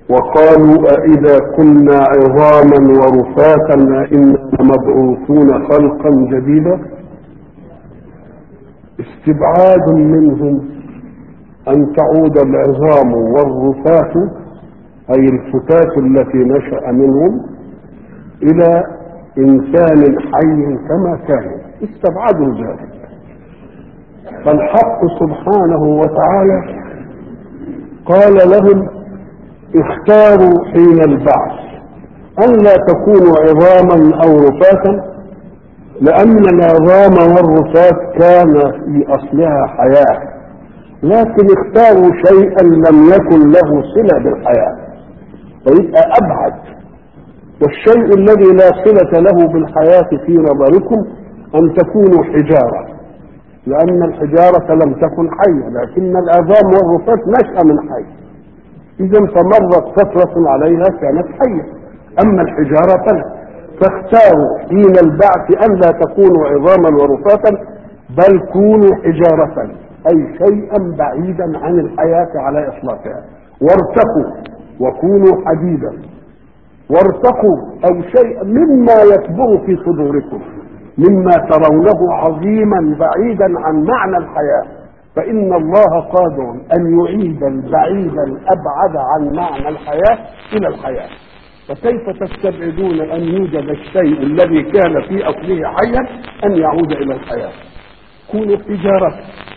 وقالوا أإذا كنا عظاما ورفاتا أئنا لمبعوثون خلقا جديدا استبعاد منهم أن تعود العظام والرفات أي الفتات التي نشأ منهم إلى إنسان حي كما كانوا استبعدوا ذلك فالحق سبحانه وتعالى قال لهم اختاروا حين البعث أن لا تكونوا عظاما أو رفاتا لأن العظام والرفات كان في أصلها حياة لكن اختاروا شيئا لم يكن له صلة بالحياة فيبقى أبعد والشيء الذي لا صلة له بالحياة في نظركم أن تكونوا حجارة لأن الحجارة لم تكن حية لكن العظام والرفات نشأ من حي إذا فمرت فترة عليها كانت حية أما الحجارة فلا فاختاروا حين البعث أن لا تكونوا عظاما ورفاتا بل كونوا حجارة أي شيئا بعيدا عن الحياة على إطلاقها وارتقوا وكونوا حديدا وارتقوا أو شيء مما يكبر في صدوركم مما ترونه عظيما بعيدا عن معنى الحياة فإن الله قادر أن يعيد البعيد الأبعد عن معنى الحياة إلى الحياة فكيف تستبعدون أن يوجد الشيء الذي كان في أصله حيا أن يعود إلى الحياة كونوا حجارة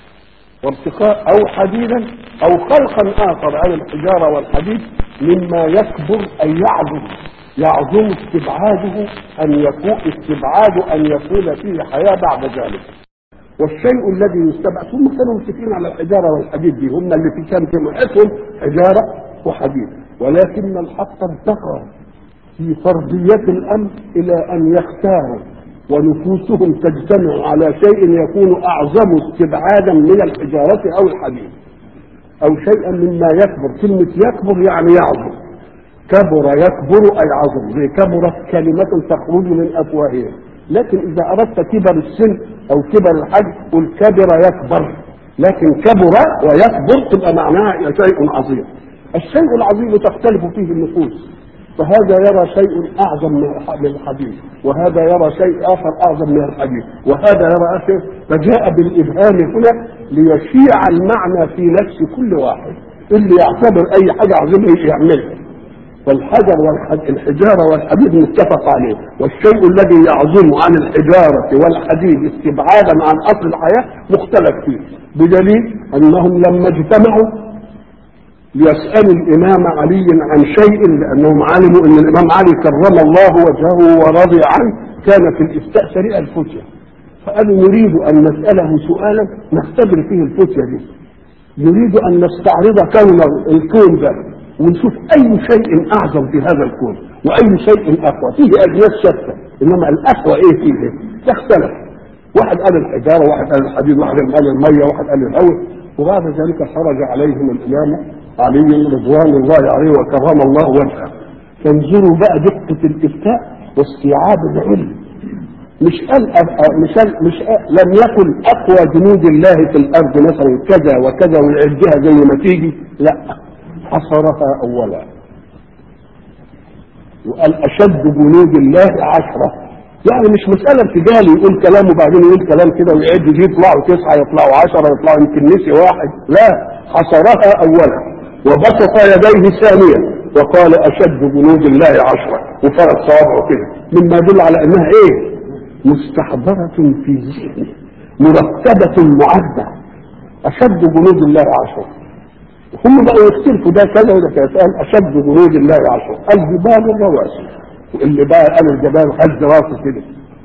وارتقاء أو حديدا أو خلقا آخر عن الحجارة والحديد مما يكبر أي يعظم يعظم استبعاده أن يكون استبعاد أن يكون فيه حياة بعد ذلك والشيء الذي يستبعد هم كانوا متفقين على الحجارة والحديد دي هم اللي في كان في محيطهم حجارة وحديد ولكن الحق ارتقى في فرضية الأمر إلى أن يختاروا ونفوسهم تجتمع على شيء يكون أعظم استبعادا من الحجارة أو الحديد أو شيئا مما يكبر كلمة يكبر يعني يعظم كبر يكبر أي عظم زي كبرت كلمة تخرج من أفواههم لكن إذا أردت كبر السن أو كبر الحج قل كبر يكبر لكن كبر ويكبر تبقى معناها شيء عظيم الشيء العظيم تختلف فيه النفوس فهذا يرى شيء اعظم من الحديث وهذا يرى شيء اخر اعظم من الحديث وهذا يرى شيء فجاء بالابهام هنا ليشيع المعنى في نفس كل واحد اللي يعتبر اي حاجه عظيمه يعملها فالحجر والحجاره والحديد متفق عليه والشيء الذي يعظم عن الحجاره والحديد استبعادا عن اصل الحياه مختلف فيه بدليل انهم لما اجتمعوا ليسألوا الإمام علي عن شيء لأنهم علموا أن الإمام علي كرم الله وجهه ورضي عنه كان في الإفتاء سريع الفتية فقالوا نريد أن نسأله سؤالا نختبر فيه الفتية دي نريد أن نستعرض كون الكون ده ونشوف أي شيء أعظم في هذا الكون وأي شيء أقوى فيه أجناس شتى إنما الأقوى إيه فيه تختلف واحد قال الحجارة واحد قال الحديد واحد قال المية واحد قال الهواء وبعد ذلك خرج عليهم الإمام علي رضوان الله عليه وكرم الله وجهه فانظروا بقى دقة الإفتاء واستيعاب العلم مش قال مش قال مش قال لم يكن أقوى جنود الله في الأرض مثلا كذا وكذا ويعدها زي ما تيجي لا حصرها أولا وقال أشد جنود الله عشرة يعني مش مسألة ارتجالي يقول كلام وبعدين يقول كلام كده ويعد دي يطلعوا تسعة يطلعوا عشرة يطلعوا يمكن نسي واحد لا حصرها أولا وبسط يديه ثانيا وقال أشد جنود الله عشرة وفرد صوابعه كده مما يدل على أنها إيه مستحضرة في ذهنه مرتبة معدة أشد جنود الله عشرة هم بقوا يختلفوا ده كذا وده كذا قال أشد جنود الله عشرة الجبال الرواسي اللي بقى قال الجبال هز راسه كده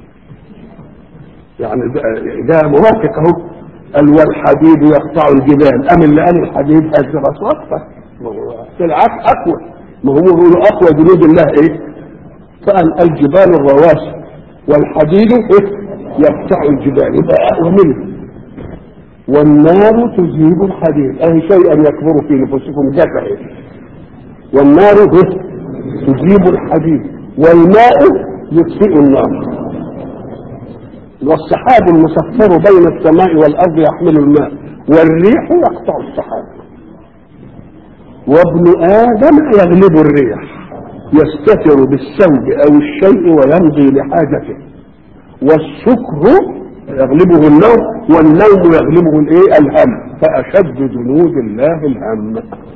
يعني ده موافق اهو قال والحديد يقطع الجبال ام اللي قال الحديد هز راسه اكثر بالعكس اقوى ما هو بيقولوا اقوى جنود الله ايه فقال الجبال الرواسي والحديد إيه؟ يقطع الجبال يبقى اقوى منه والنار تجيب الحديد اي شيئا يكبر في نفوسكم جفا والنار إيه؟ تجيب الحديد والماء يطفئ النار والسحاب المسفر بين السماء والارض يحمل الماء والريح يقطع السحاب وابن ادم يغلب الريح يستتر بالثوب او الشيء ويمضي لحاجته والسكر يغلبه النوم والنوم يغلبه الايه الهم فاشد جنود الله الهم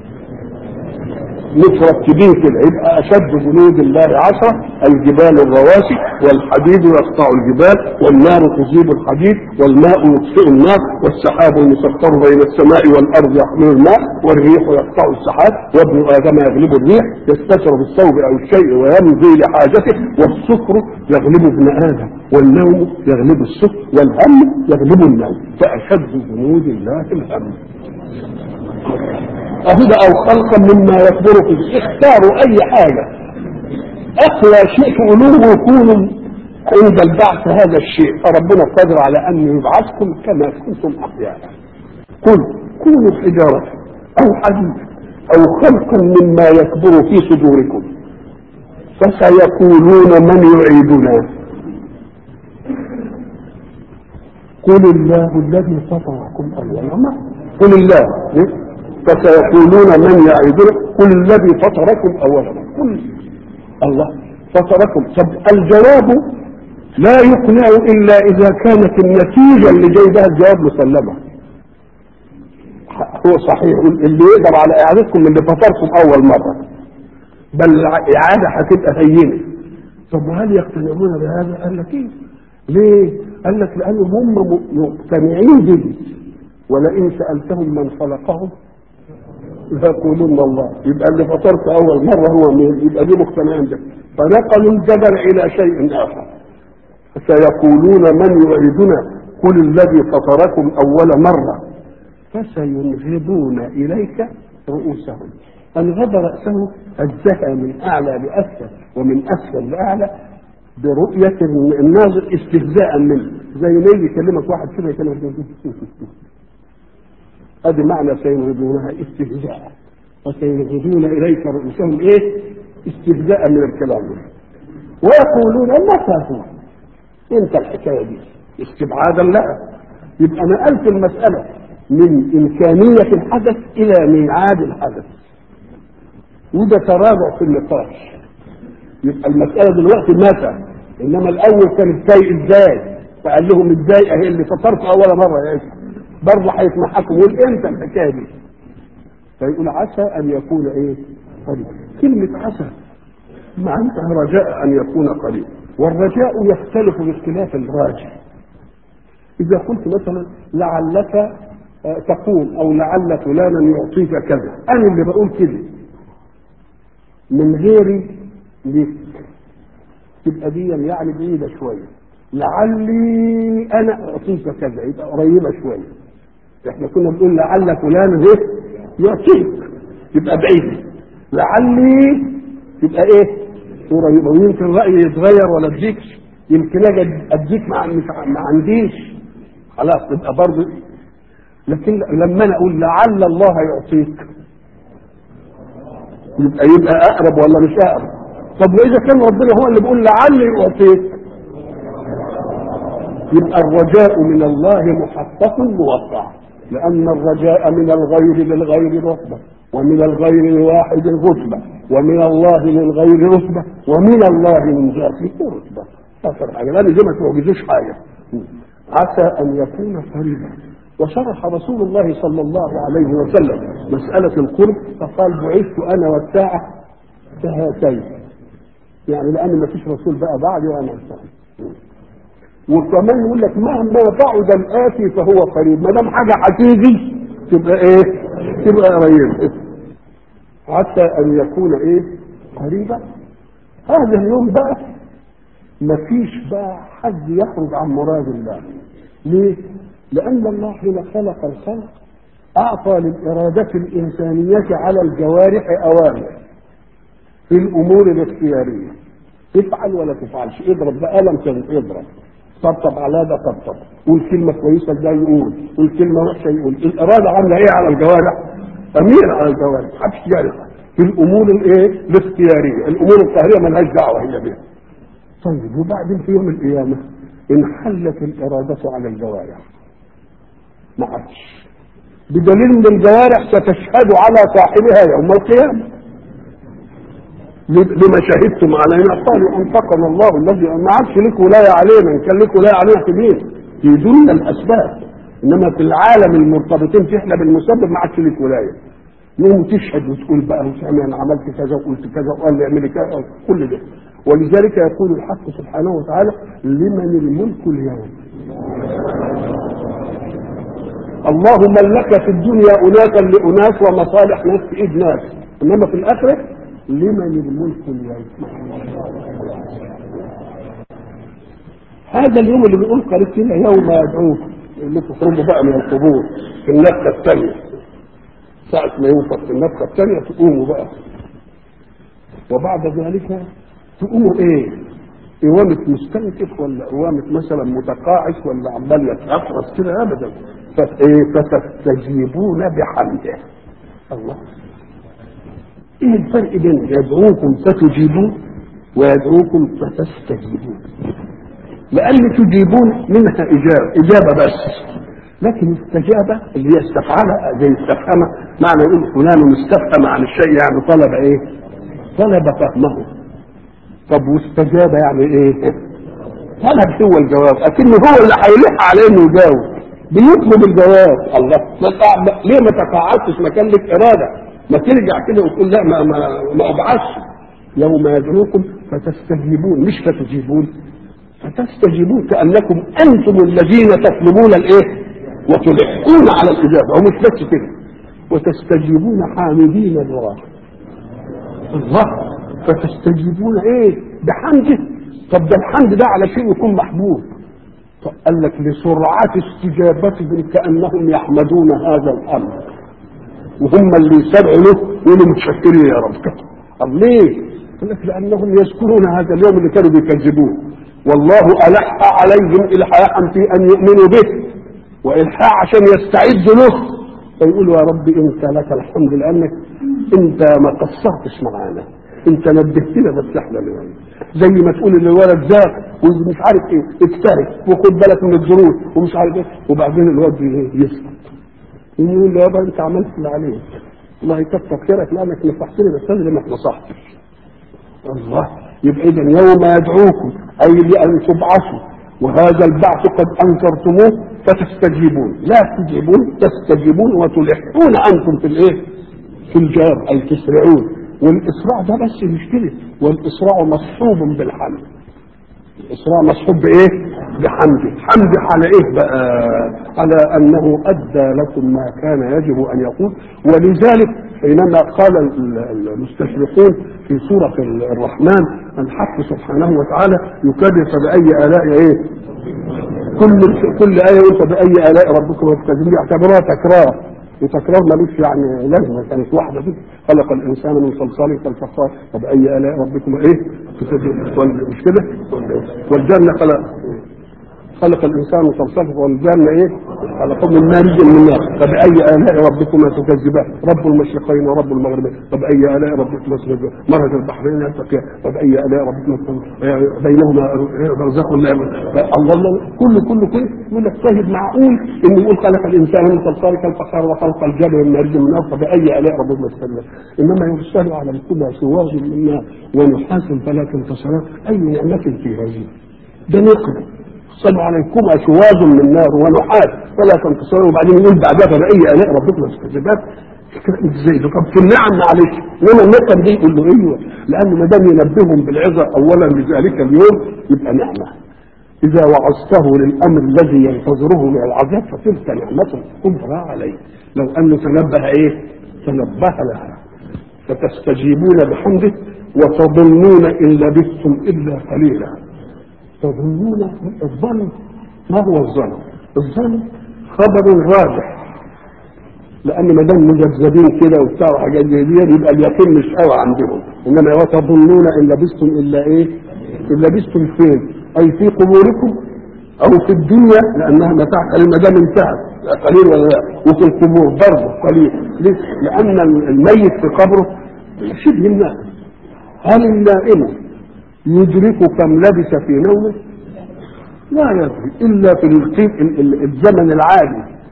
مترتبين كده يبقى اشد جنود الله عشرة الجبال الرواسي والحديد يقطع الجبال والنار تجيب الحديد والماء يطفئ النار والسحاب المسطر بين السماء والارض يحمل الماء والريح يقطع السحاب وابن ادم يغلب الريح يستتر بالثوب او الشيء ويمضي لحاجته والسكر يغلب ابن ادم والنوم يغلب السكر والهم يغلب النوم فاشد جنود الله الهم أهدى أو خلقا مما يكبر فيه اختاروا أي حاجة أقوى شيء تقولوه يكون عند البعث هذا الشيء فربنا قادر على أن يبعثكم كما كنتم أحياء قل كونوا حجارة أو حديد أو خلقا مما يكبر في صدوركم فسيقولون من يعيدنا قل الله الذي فطركم أول مرة قل الله فسيقولون من يعيدنا قل الذي فطركم اولا قل الله فطركم طب الجواب لا يقنع الا اذا كانت النتيجه اللي جاي بها الجواب مسلمه هو صحيح اللي يقدر على اعادتكم اللي فطركم اول مره بل الاعاده هتبقى هينه طب وهل يقتنعون بهذا؟ قال لك ايه؟ ليه؟ قال لك لانهم هم مقتنعين به ولئن سالتهم من خلقهم ليقولون الله يبقى اللي فطرت اول مره هو مين يبقى دي مقتنعين به فنقلوا الجبل الى شيء اخر سيقولون من يعيدنا قل الذي فطركم اول مره فسينغضون اليك رؤوسهم انغض راسه هزها من اعلى لاسفل ومن اسفل لاعلى برؤية الناظر استهزاء منه زي ما يجي يكلمك واحد كده يكلمك ادي معنى سينغضونها استهزاء وسينغضون اليك رؤوسهم ايه استهزاء من الكلام ده ويقولون متى هو انت الحكايه دي استبعادا لها يبقى نقلت المساله من امكانيه الحدث الى ميعاد الحدث وده تراجع في النقاش يبقى المساله دلوقتي متى انما الاول كان ازاي ازاي فقال لهم ازاي اهي اللي فطرت اول مره يا اسم برضه هيسمحكم يقول امتى الحكايه دي فيقول عسى ان يكون ايه قريب كلمه عسى معناتها رجاء ان يكون قريب والرجاء يختلف باختلاف الراجع اذا قلت مثلا لعلك تقول او لعل فلانا يعطيك كذا انا اللي بقول كده من غيري ليك تبقى دي يعني بعيده شويه لعلي انا اعطيك كذا يبقى قريبه شويه احنا كنا بنقول لعل فلان ايه يعطيك يبقى بعيد لعلي تبقى ايه قريبه ويمكن رايي يتغير ولا اديكش يمكن اجي اديك مع مش ما عنديش خلاص تبقى برضه لكن لما انا اقول لعل الله يعطيك يبقى يبقى اقرب ولا مش اقرب طب واذا كان ربنا هو اللي بيقول لعلي يعطيك يبقى الرجاء من الله محقق موقع لأن الرجاء من الغير للغير رتبة ومن الغير لواحد رتبة ومن الله للغير رتبة ومن الله من ذاته رتبة آخر حاجة لأن دي ما تعجزوش حاجة عسى أن يكون قريبا وشرح رسول الله صلى الله عليه وسلم مسألة القرب فقال بعثت أنا والساعة كهاتين يعني لأن ما فيش رسول بقى بعدي وأنا الساعة وكمان يقول لك مهما بعد الآتي فهو قريب ما دام حاجة هتيجي تبقى إيه؟ تبقى قريب حتى أن يكون إيه؟ قريبا هذا اليوم بقى مفيش بقى حد يخرج عن مراد الله ليه؟ لأن الله حين خلق الخلق أعطى للإرادة الإنسانية على الجوارح أوامر في الأمور الاختيارية تفعل ولا تفعلش اضرب بقلم اضرب طبطب على ده طبطب قول كلمة كويسة ده يقول قول كلمة وحشة يقول الإرادة عاملة إيه على الجوارح؟ أمير على الجوارح محدش يعرف في الأمور الإيه؟ الاختيارية الأمور القهرية مالهاش دعوة هي بها طيب وبعدين في يوم القيامة انحلت الإرادة على الجوارح ما عادش بدليل ان الجوارح ستشهد على صاحبها يوم القيامه لما شهدتم علينا قالوا انطقنا الله الذي ما عادش لك ولايه علينا ان كان لك ولايه علينا في مين؟ في دون الاسباب انما في العالم المرتبطين فيه احنا بالمسبب ما عادش لك ولايه يوم تشهد وتقول بقى وتعمل انا عملت كذا وقلت كذا وقال لي اعملي كذا كل ده ولذلك يقول الحق سبحانه وتعالى لمن الملك اليوم الله ملك في الدنيا اناسا لاناس ومصالح ناس في ايد ناس انما في الاخره لمن الملك اليوم هذا اليوم اللي بنقول قريب كده يوم يدعوكم اللي تخرجوا بقى من القبور في النفخه الثانيه ساعة ما ينفخ في النفخه الثانيه تقوموا بقى وبعد ذلك تقوموا ايه؟ قوامة مستنكف ولا قوامة مثلا متقاعس ولا عمال يتأفرس كده ابدا فتستجيبون بحمده الله ايه الفرق بين يدعوكم فتجيبون ويدعوكم فتستجيبون لان تجيبون منها اجابه اجابه بس لكن استجابه اللي هي استفعل زي استفهم معنى يقول فلان استفهم عن الشيء يعني طلب ايه طلب فهمه طب واستجاب يعني ايه طلب هو الجواب لكن هو اللي هيلح عليه انه يجاوب بيطلب الجواب الله ليه ما تقاعدتش مكان لك اراده ما ترجع كده وتقول لا ما ما ما ابعثش يوم يدعوكم فتستجيبون مش فتجيبون فتستجيبون كانكم انتم الذين تطلبون الايه وتلحقون على الاجابه ومش بس كده وتستجيبون حامدين لله الله فتستجيبون ايه بحمده طب ده الحمد ده على شيء يكون محبوب طب قال لك لسرعه استجابتهم كانهم يحمدون هذا الامر وهم اللي يسرعوا له يقولوا متشكرين يا رب طب ليه؟ قال لك لانهم يذكرون هذا اليوم اللي كانوا بيكذبوه والله الح عليهم الحاحا في ان يؤمنوا به والحاح عشان يستعدوا له فيقولوا يا رب انت لك الحمد لانك انت ما قصرتش معانا انت نبهتنا بس احنا اليوم زي ما تقول للولد ذاك ومش عارف ايه اجتهد وخد بالك من الظروف ومش عارف ايه وبعدين الواد يسكت يقول له يابا انت عملت اللي عليك الله يكتر خيرك لانك نصحتني بس انا ما نصحتش الله يبقى اذا يوم يدعوكم اي لان تبعثوا وهذا البعث قد انكرتموه فتستجيبون لا تجيبون تستجيبون وتلحقون انتم في الايه؟ في الجار اي تسرعون والاسراع ده بس مش كده والاسراع مصحوب بالحمد الاسراع مصحوب بايه؟ بحمده حمد على ايه بقى؟ على انه ادى لكم ما كان يجب ان يقول ولذلك حينما قال المستشرقون في سورة الرحمن الحق سبحانه وتعالى يكرر فبأي آلاء ايه؟ كل كل آية يقول فبأي آلاء ربكم تكذبون يعتبروها تكرار وتكرار ملوش يعني لازمه كانت واحده دي خلق الانسان من صلصال كالفخار فباي الاء ربكم ايه؟ تكذبون مش كده؟ والجنه خلق خلق الانسان من صلصال والجنه ايه؟ خلقه من مارج من نار فباي الاء ربكما تكذبان؟ رب المشرقين ورب المغربين فباي الاء ربكما تكذبان؟ مرج البحرين يلتقيان فباي الاء ربكما بينهما برزخ لا الله الله كل كل كل يقول لك طيب معقول انه يقول خلق الانسان من صلصال كالفخار وخلق الجبل من مارج من نار فباي الاء ربكما تكذبان؟ انما يرسل على الكلى سواج من نار ونحاس فلا تنتصران اي نعمه في هذه ده نقمه صلوا عليكم اشواز من نار ونحاس فلا تنتصرون وبعدين يقول بعدها فبأي آلاء ربكم تكذبان ازاي ده طب في النعم معلش انما النقم دي يقول له ايوه لان ما دام ينبههم بالعظه اولا لذلك اليوم يبقى نعمه اذا وعظته للامر الذي ينتظره من العذاب فتلك نعمه كبرى عليه لو انه تنبه ايه؟ تنبه لها فتستجيبون بحمده وتظنون ان لبثتم الا قليلا تظنون الظن ما هو الظن؟ الظن خبر راجح لان ما دام مجذبين كده وبتاع وحاجات زي دي يبقى اليقين مش قوي عندهم انما وتظنون ان لبستم الا ايه؟ ان لبستم فين؟ اي في قبوركم او في الدنيا لانها متاع قليل ما دام انتهت قليل ولا لا وفي القبور برضه قليل ليه؟ لان الميت في قبره شبه النائم هل النائم يدرك كم لبس في نومه لا يدري الا في الزمن العادي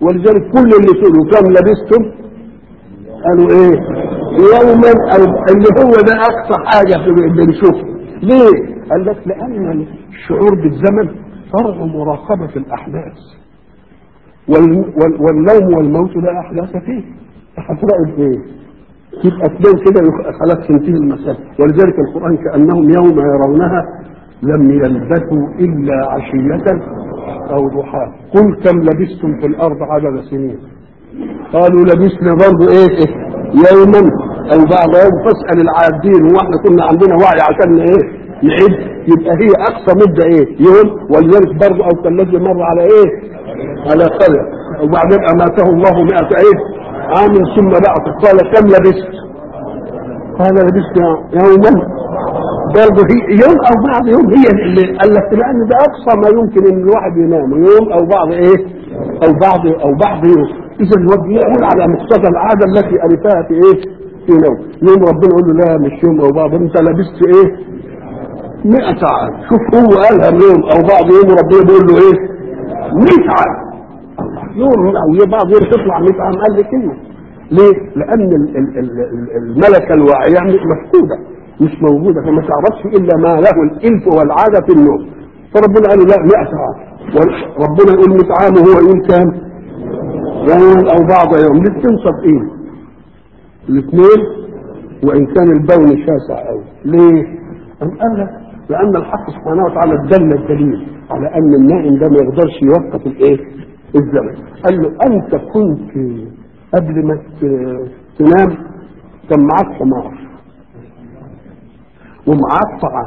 ولذلك كل اللي سئلوا كم لبستم قالوا ايه يوما او اللي هو ده اقصى حاجه في بنشوفه ليه قال لك لان الشعور بالزمن فرع مراقبه الاحداث وال وال والنوم والموت لا احداث فيه هتراقب ايه تبقى تبان كده يخ- خلاص تنتهي المسألة ولذلك القرآن كأنهم يوم يرونها لم يلبثوا إلا عشية أو ضحاها قل كم لبثتم في الأرض عدد سنين قالوا لبثنا برضه إيه, إيه يوما أو بعض يوم فاسأل العادين واحنا كنا عندنا وعي عشان إيه نعد يبقى هي أقصى مدة إيه يوم ولذلك برضه أو كالذي مر على إيه على قدر وبعدين أماته الله مئة إيه عام ثم بعث قال كم لبست قال لبست يوما برضه هي يوم او بعض يوم هي اللي قال لك لان ده اقصى ما يمكن ان الواحد ينام يوم او بعض ايه او بعض او بعض يوم اذا الوجه يقول على مقتضى العاده التي الفها في ايه في نوم يوم ربنا يقول له لا مش يوم او بعض انت لبست ايه 100 عام شوف هو قالها يوم او بعض يوم ربنا بيقول له ايه 100 عام يوم او بعض يوم تطلع 100 عام قال لي كلمه ليه؟ لان ال- ال- ال- ال- الملكه الواعيه مفقوده مش موجوده فما تعرفش الا ما له الالف والعاده في النوم فربنا قال له لا 100 عام وربنا يقول 100 عام وهو يقول كام؟ يوم او بعض يوم ليه تنصب ايه؟ الاثنين وان كان البون شاسع قوي ليه؟ أم قال لك لان الحق سبحانه وتعالى دل الدليل على ان النائم ده ما يقدرش يوقف الايه؟ الزمن قال له انت كنت قبل ما ت- تنام كان معاك حمار ومعاك طعام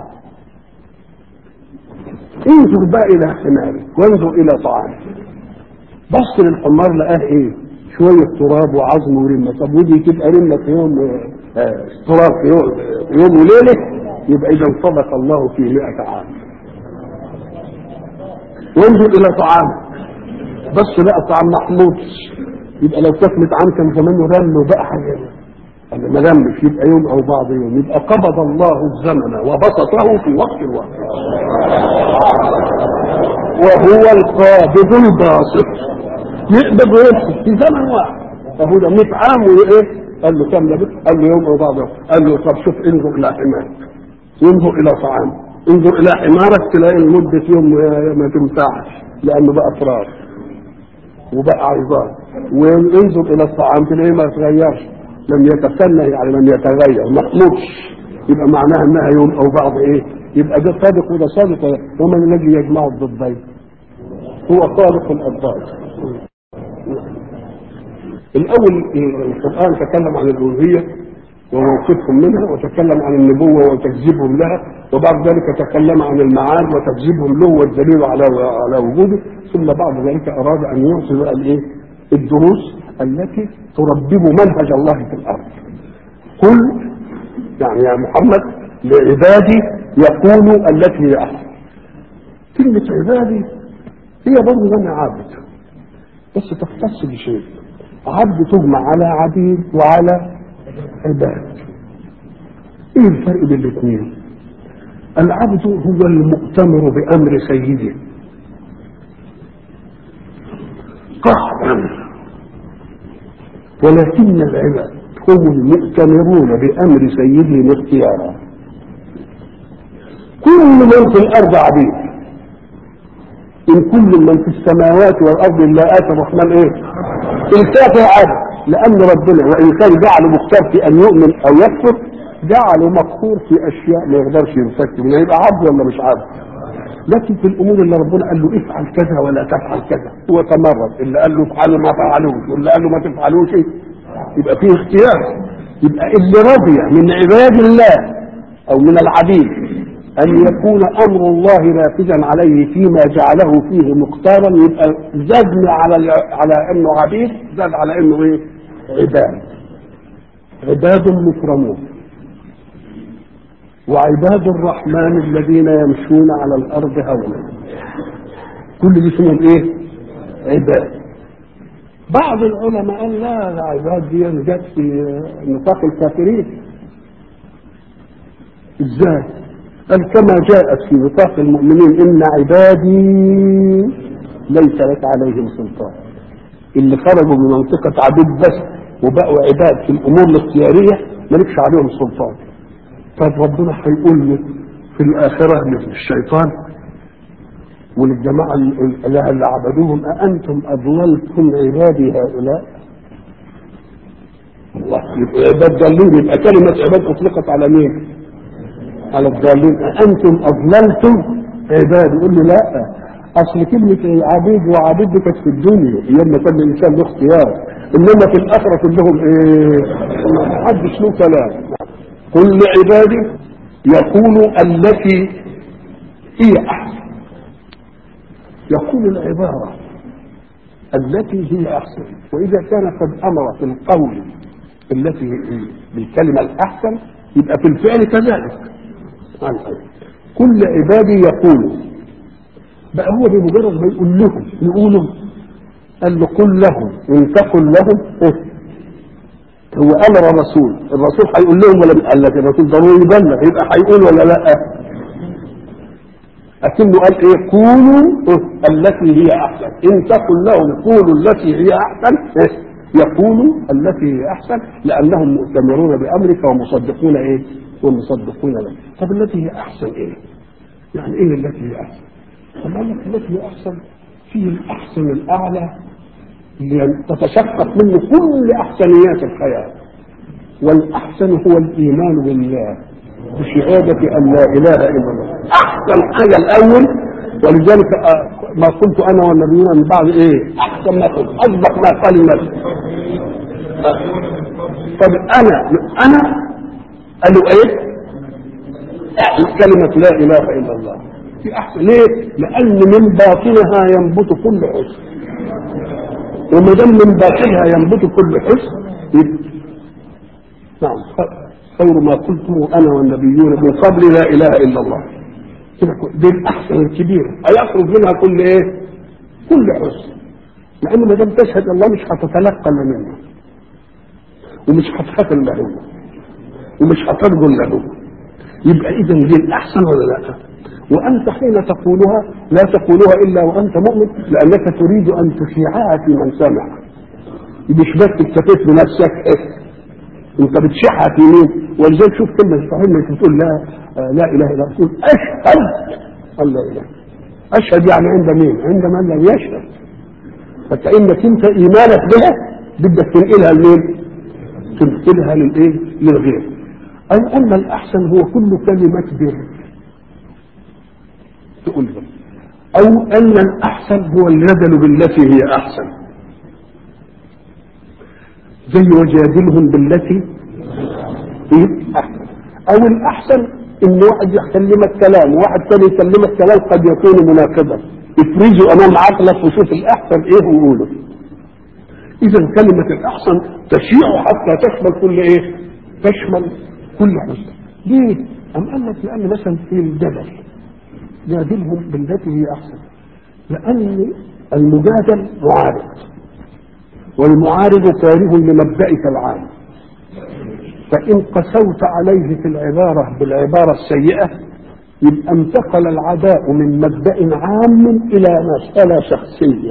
انظر بقى الى حمارك وانظر الى طعامك بص للحمار لقاه ايه شوية تراب وعظم ورمة طب ودي تبقى رمة في يوم آه، تراب في يوم, يوم وليلة يبقى إذا صدق الله في مئة عام وانظر إلى طعامك بس لا طعام محمود يبقى لو كانت عام كان زمانه رمل وبقى حاجة أنا ما رمش يبقى يوم أو بعض يوم يبقى قبض الله الزمن وبسطه في وقت واحد وهو القابض الباسط يقبض ويمسك في زمن واحد فهو ده 100 عام وايه؟ قال له كم لبث؟ قال له يوم او بعض يوم قال له طب شوف انظر الى حمارك انظر الى طعام انظر الى حمارك تلاقي لمده يوم ما تنفعش لانه بقى فراغ وبقى عظام وانظر الى الطعام تلاقيه ما يتغيرش لم يتسنى يعني لم يتغير محمودش يبقى معناها انها يوم او بعض ايه يبقى ده صادق وده صادق ومن الذي يجمع الضدين هو خالق الأضداد الأول القرآن تكلم عن الألوهية وموقفهم منها وتكلم عن النبوة وتكذيبهم لها وبعد ذلك تكلم عن المعاد وتكذيبهم له والدليل على على وجوده ثم بعد ذلك أراد أن يعطي بقى الإيه؟ الدروس التي تربب منهج الله في الأرض قل يعني يا محمد لعبادي يقولوا التي هي أحسن كلمة عبادي هي برضه أنا عابد بس تختص بشيء عبد تجمع على عبيد وعلى عباد ايه الفرق بين الاثنين العبد هو المؤتمر بامر سيده قهرا ولكن العباد هم المؤتمرون بامر سيدهم اختيارا كل من في الارض عبيد ان كل من في السماوات والارض الا اتى الرحمن ايه الكافر عبد لان ربنا وان كان جعله مختار في ان يؤمن او يكفر جعله مقهور في اشياء ما يقدرش يمسك منها يبقى عبد ولا مش عبد لكن في الامور اللي ربنا قال له افعل كذا ولا تفعل كذا هو تمرد اللي قال له افعلوا ما فعلوش واللي قال له ما تفعلوش يبقى فيه اختيار يبقى اللي رضي من عباد الله او من العبيد أن يكون أمر الله نافذا عليه فيما جعله فيه مختارا يبقى زادنا على على إنه عبيد زاد على إنه إيه؟ عباد عباد مكرمون وعباد الرحمن الذين يمشون على الأرض هونا كل دي اسمهم إيه؟ عباد بعض العلماء قال لا العباد دي جت في نطاق الكافرين ازاي؟ قال كما جاءت في نطاق المؤمنين ان عبادي ليس لك عليهم سلطان اللي خرجوا من منطقة عبيد بس وبقوا عباد في الأمور الاختيارية مالكش عليهم سلطان طب ربنا هيقول لي في الآخرة للشيطان وللجماعة اللي, اللي عبدوهم أأنتم أضللتم عبادي هؤلاء الله يبقى عباد ضالين يبقى كلمة عباد أطلقت على مين؟ على الضالين أأنتم أضللتم عبادي يقول لي لا أصل كلمة عبيد وعبيد دي كانت في الدنيا أيام ما كان الإنسان له اختيار إنما في الآخرة كلهم إيه؟ ما حدش له كلام كل عبادي يقول التي هي أحسن يقول العبارة التي هي أحسن وإذا كان قد أمر في القول التي بالكلمة الأحسن يبقى في الفعل كذلك كل عبادي يقول بقى هو بمجرد ما يقول لهم يقولوا قال له قل لهم إن تقل لهم إيه؟ هو أمر رسول الرسول هيقول لهم ولا قال لك الرسول ضروري يبلغ يبقى هيقول ولا لا أكنه قال إيه قولوا التي هي أحسن إن تقل لهم قولوا التي هي أحسن إيه؟ يقولوا التي هي أحسن لأنهم مؤتمرون بأمرك ومصدقون إيه ومصدقون لك طب التي هي أحسن إيه يعني إيه التي هي أحسن طب قال لك التي هي أحسن فيه الأحسن الأعلى اللي تتشقق منه كل أحسنيات الحياة والأحسن هو الإيمان بالله بشهادة أن لا إله إلا الله أحسن حاجة الأول ولذلك ما قلت أنا والنبيون من بعد إيه أحسن ما قلت أصدق ما قال النبي طب أنا أنا قالوا إيه كلمة لا إله إلا الله في أحسن ليه؟ لأن من باطنها ينبت كل حسن وما دام من باطنها ينبت كل حسن نعم خير ما قلته انا والنبيون من قبل لا اله الا الله دي الاحسن الكبير هيخرج منها كل ايه؟ كل حسن لان ما دام تشهد الله مش هتتلقى الا منه ومش هتخاف الا هو ومش هترجو الا هو يبقى اذا دي الاحسن ولا لا؟ وانت حين تقولها لا تقولها الا وانت مؤمن لانك تريد ان تشيعها في من سمع مش بس اكتفيت بنفسك إيه؟ انت بتشيعها في مين ولذلك شوف كلمه صحيح انت بتقول لا آه لا اله الا الله تقول اشهد ان لا اله اشهد يعني عند مين عند من لم يشهد فكانك انت ايمانك بها بدك تنقلها لمين تنقلها للايه للغير او ان الاحسن هو كل كلمه بر تقول او ان الاحسن هو الجدل بالتي هي احسن زي وجادلهم بالتي هي احسن او الاحسن ان واحد يكلمك كلام وواحد ثاني يكلمك كلام قد يكون مناقضا افرزه امام عقلك وشوف الاحسن ايه وقوله اذا كلمه الاحسن تشيع حتى تشمل كل ايه تشمل كل حسن ليه ام قال لك لان مثلا في الجدل جادلهم بالتي هي احسن لان المجادل معارض والمعارض كاره لمبدئك العام فإن قسوت عليه في العبارة بالعبارة السيئة يبقى انتقل العداء من مبدأ عام إلى مسألة شخصية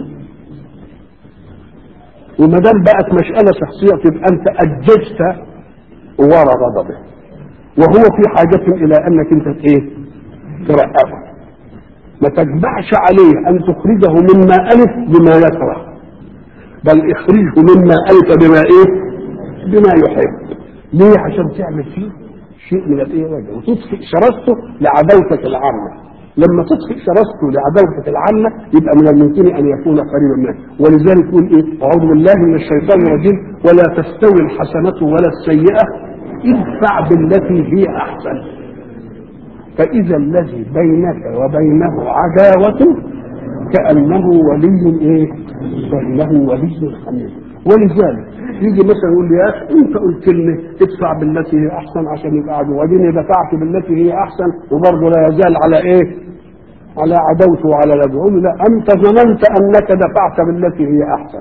وما دام بقت مسألة شخصية تبقى أنت أججت ورا غضبه وهو في حاجة إلى أنك أنت إيه؟ ترقبه ما تجمعش عليه أن تخرجه مما ألف بما يكره بل اخرجه مما ألف بما ايه بما يحب ليه عشان تعمل فيه شيء من الايه وتطفئ شرسته لعداوتك العامة لما تطفئ شرسته لعداوتك العامة يبقى من الممكن ان يكون قريبا منه ولذلك يقول ايه اعوذ بالله من الشيطان الرجيم ولا تستوي الحسنة ولا السيئة ادفع بالتي هي احسن فاذا الذي بينك وبينه عداوة كأنه ولي ايه كأنه ولي حميد ولذلك يجي مثلا يقول لي يا اخي انت قلت لي ادفع بالتي هي احسن عشان يبقى عدو واديني دفعت بالتي هي احسن وبرضه لا يزال على ايه؟ على عداوته وعلى لدغه يقول لا انت ظننت انك دفعت بالتي هي احسن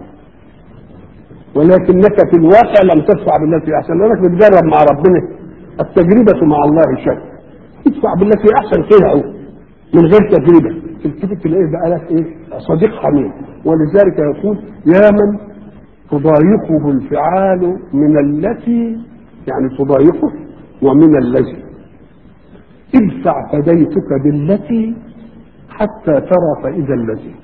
ولكنك في الواقع لم تدفع بالتي هي احسن لانك بتجرب مع ربنا التجربه مع الله شيء ادفع بالتي هي احسن كده اهو من غير تجربه تلتفت تلاقيه بقى لك ايه صديق حميم ولذلك يقول يا من تضايقه الفعال من التي يعني تضايقه ومن الذي ادفع فديتك بالتي حتى ترى فإذا الذي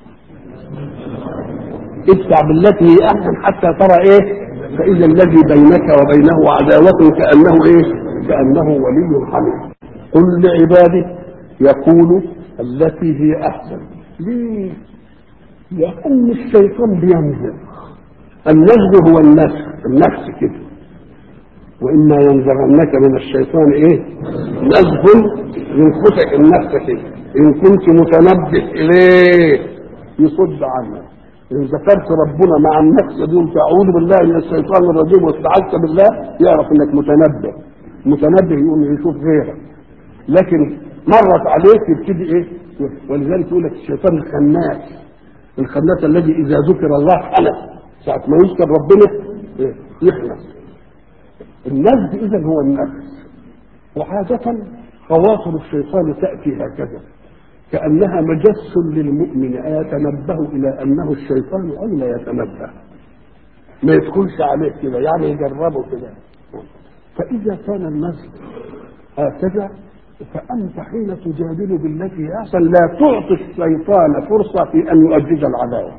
ادفع بالتي هي أحسن حتى ترى إيه فإذا الذي بينك وبينه عداوة كأنه إيه كأنه ولي حميد قل لعبادي يقول التي هي أحسن ليه لأن الشيطان بينزغ النزغ هو النفس النفس كده وإما ينزغنك من الشيطان إيه نزغ ينخسك النفس كده إن كنت متنبه إليه يصد عنك إن ذكرت ربنا مع النفس دي أعوذ بالله من الشيطان الرجيم واستعذت بالله يعرف إنك متنبه متنبه يقوم يشوف غيرك لكن مرت عليك يبتدي إيه ولذلك يقول لك الشيطان الخناس الخناس الذي إذا ذكر الله خنس ساعة ما يذكر ربنا إيه؟ يخنس النزد إذا هو النفس وعادة خواطر الشيطان تأتي هكذا كأنها مجس للمؤمن أيتنبه إلى أنه الشيطان أو لا يتنبه ما يدخلش عليه كده يعني يجربه كده فإذا كان النزل هكذا فأنت حين تجادل بالتي هي أحسن لا تعطي الشيطان فرصة في أن يؤجج العداوة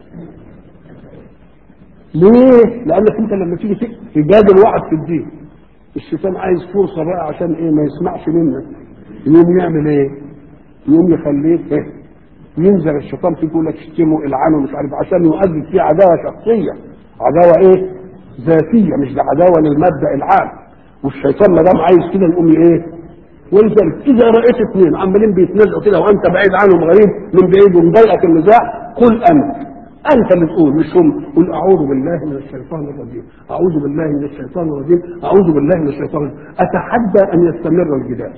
ليه؟ لأنك أنت لما تيجي تجادل واحد في الدين الشيطان عايز فرصة بقى عشان إيه ما يسمعش منك يقوم يعمل إيه؟ يقوم يخليك إيه؟ ينزل الشيطان فيك يقول لك اشتمه العنه مش عارف عشان يؤدي فيه عداوة شخصية عداوة إيه؟ ذاتية مش ده عداوة للمبدأ العام والشيطان ما دام عايز كده يقوم إيه؟ ولذلك اذا رايت اثنين عمالين بيتنازعوا كده وانت بعيد عنهم غريب من بعيد ومضايقك النزاع قل انت انت اللي تقول مش هم قل اعوذ بالله من الشيطان الرجيم اعوذ بالله من الشيطان الرجيم اعوذ بالله من الشيطان الرجيم اتحدى ان يستمر الجدال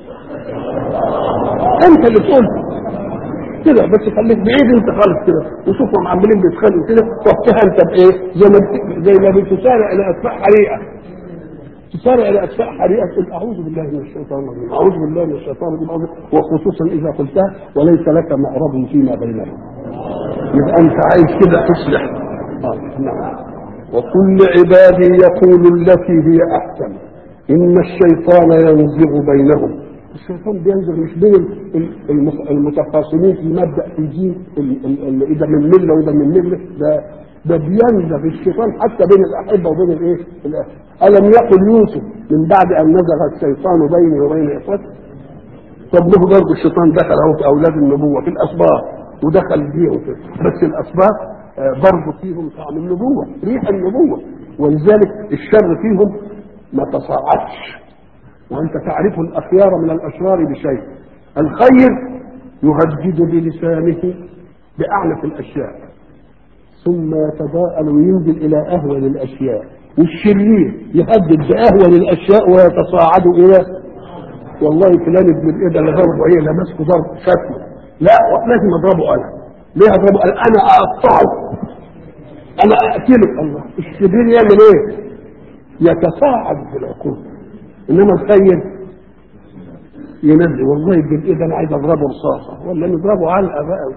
انت اللي تقول كده بس خليك بعيد انت خالص كده وشوفهم عمالين بيتخانقوا كده وقتها انت بايه زي ما زي ما بتسارع الى اطفاء حريقه تسارع الى اطفاء حريقه تقول اعوذ بالله من الشيطان الرجيم اعوذ بالله من الشيطان الرجيم وخصوصا اذا قلتها وليس لك مأرب فيما بينهم يبقى انت عايز كده تصلح آه. نعم وكل عبادي يقول التي هي احسن ان الشيطان ينزغ بينهم الشيطان بينزغ مش بين المتخاصمين في مبدا في دين اذا من مله وده من مله ده ده بينزغ الشيطان حتى بين الاحبه وبين الايه؟ الاهل الم يقل يوسف من بعد ان نزغ الشيطان بيني وبين اخوتي طب له برضه الشيطان دخل اهو في اولاد النبوه في الاسباط ودخل فيهم كده بس الاسباط برضه فيهم طعم النبوه ريح النبوه ولذلك الشر فيهم ما تصاعدش وانت تعرف الاخيار من الاشرار بشيء الخير يهدد بلسانه باعنف الاشياء ثم يتضاءل وينزل الى اهون الاشياء والشرير يهدد باهون الاشياء ويتصاعد الى والله فلان ابن الايه ده اللي ضربه ايه لا ماسكه ضرب شكله لا لازم اضربه انا ليه اضربه انا انا اقطعه انا اقتله الله الشرير يعمل ايه يتصاعد في العقول انما الخير ينزل والله ابن الايه ده انا عايز اضربه رصاصه ولا نضربه علقه بقى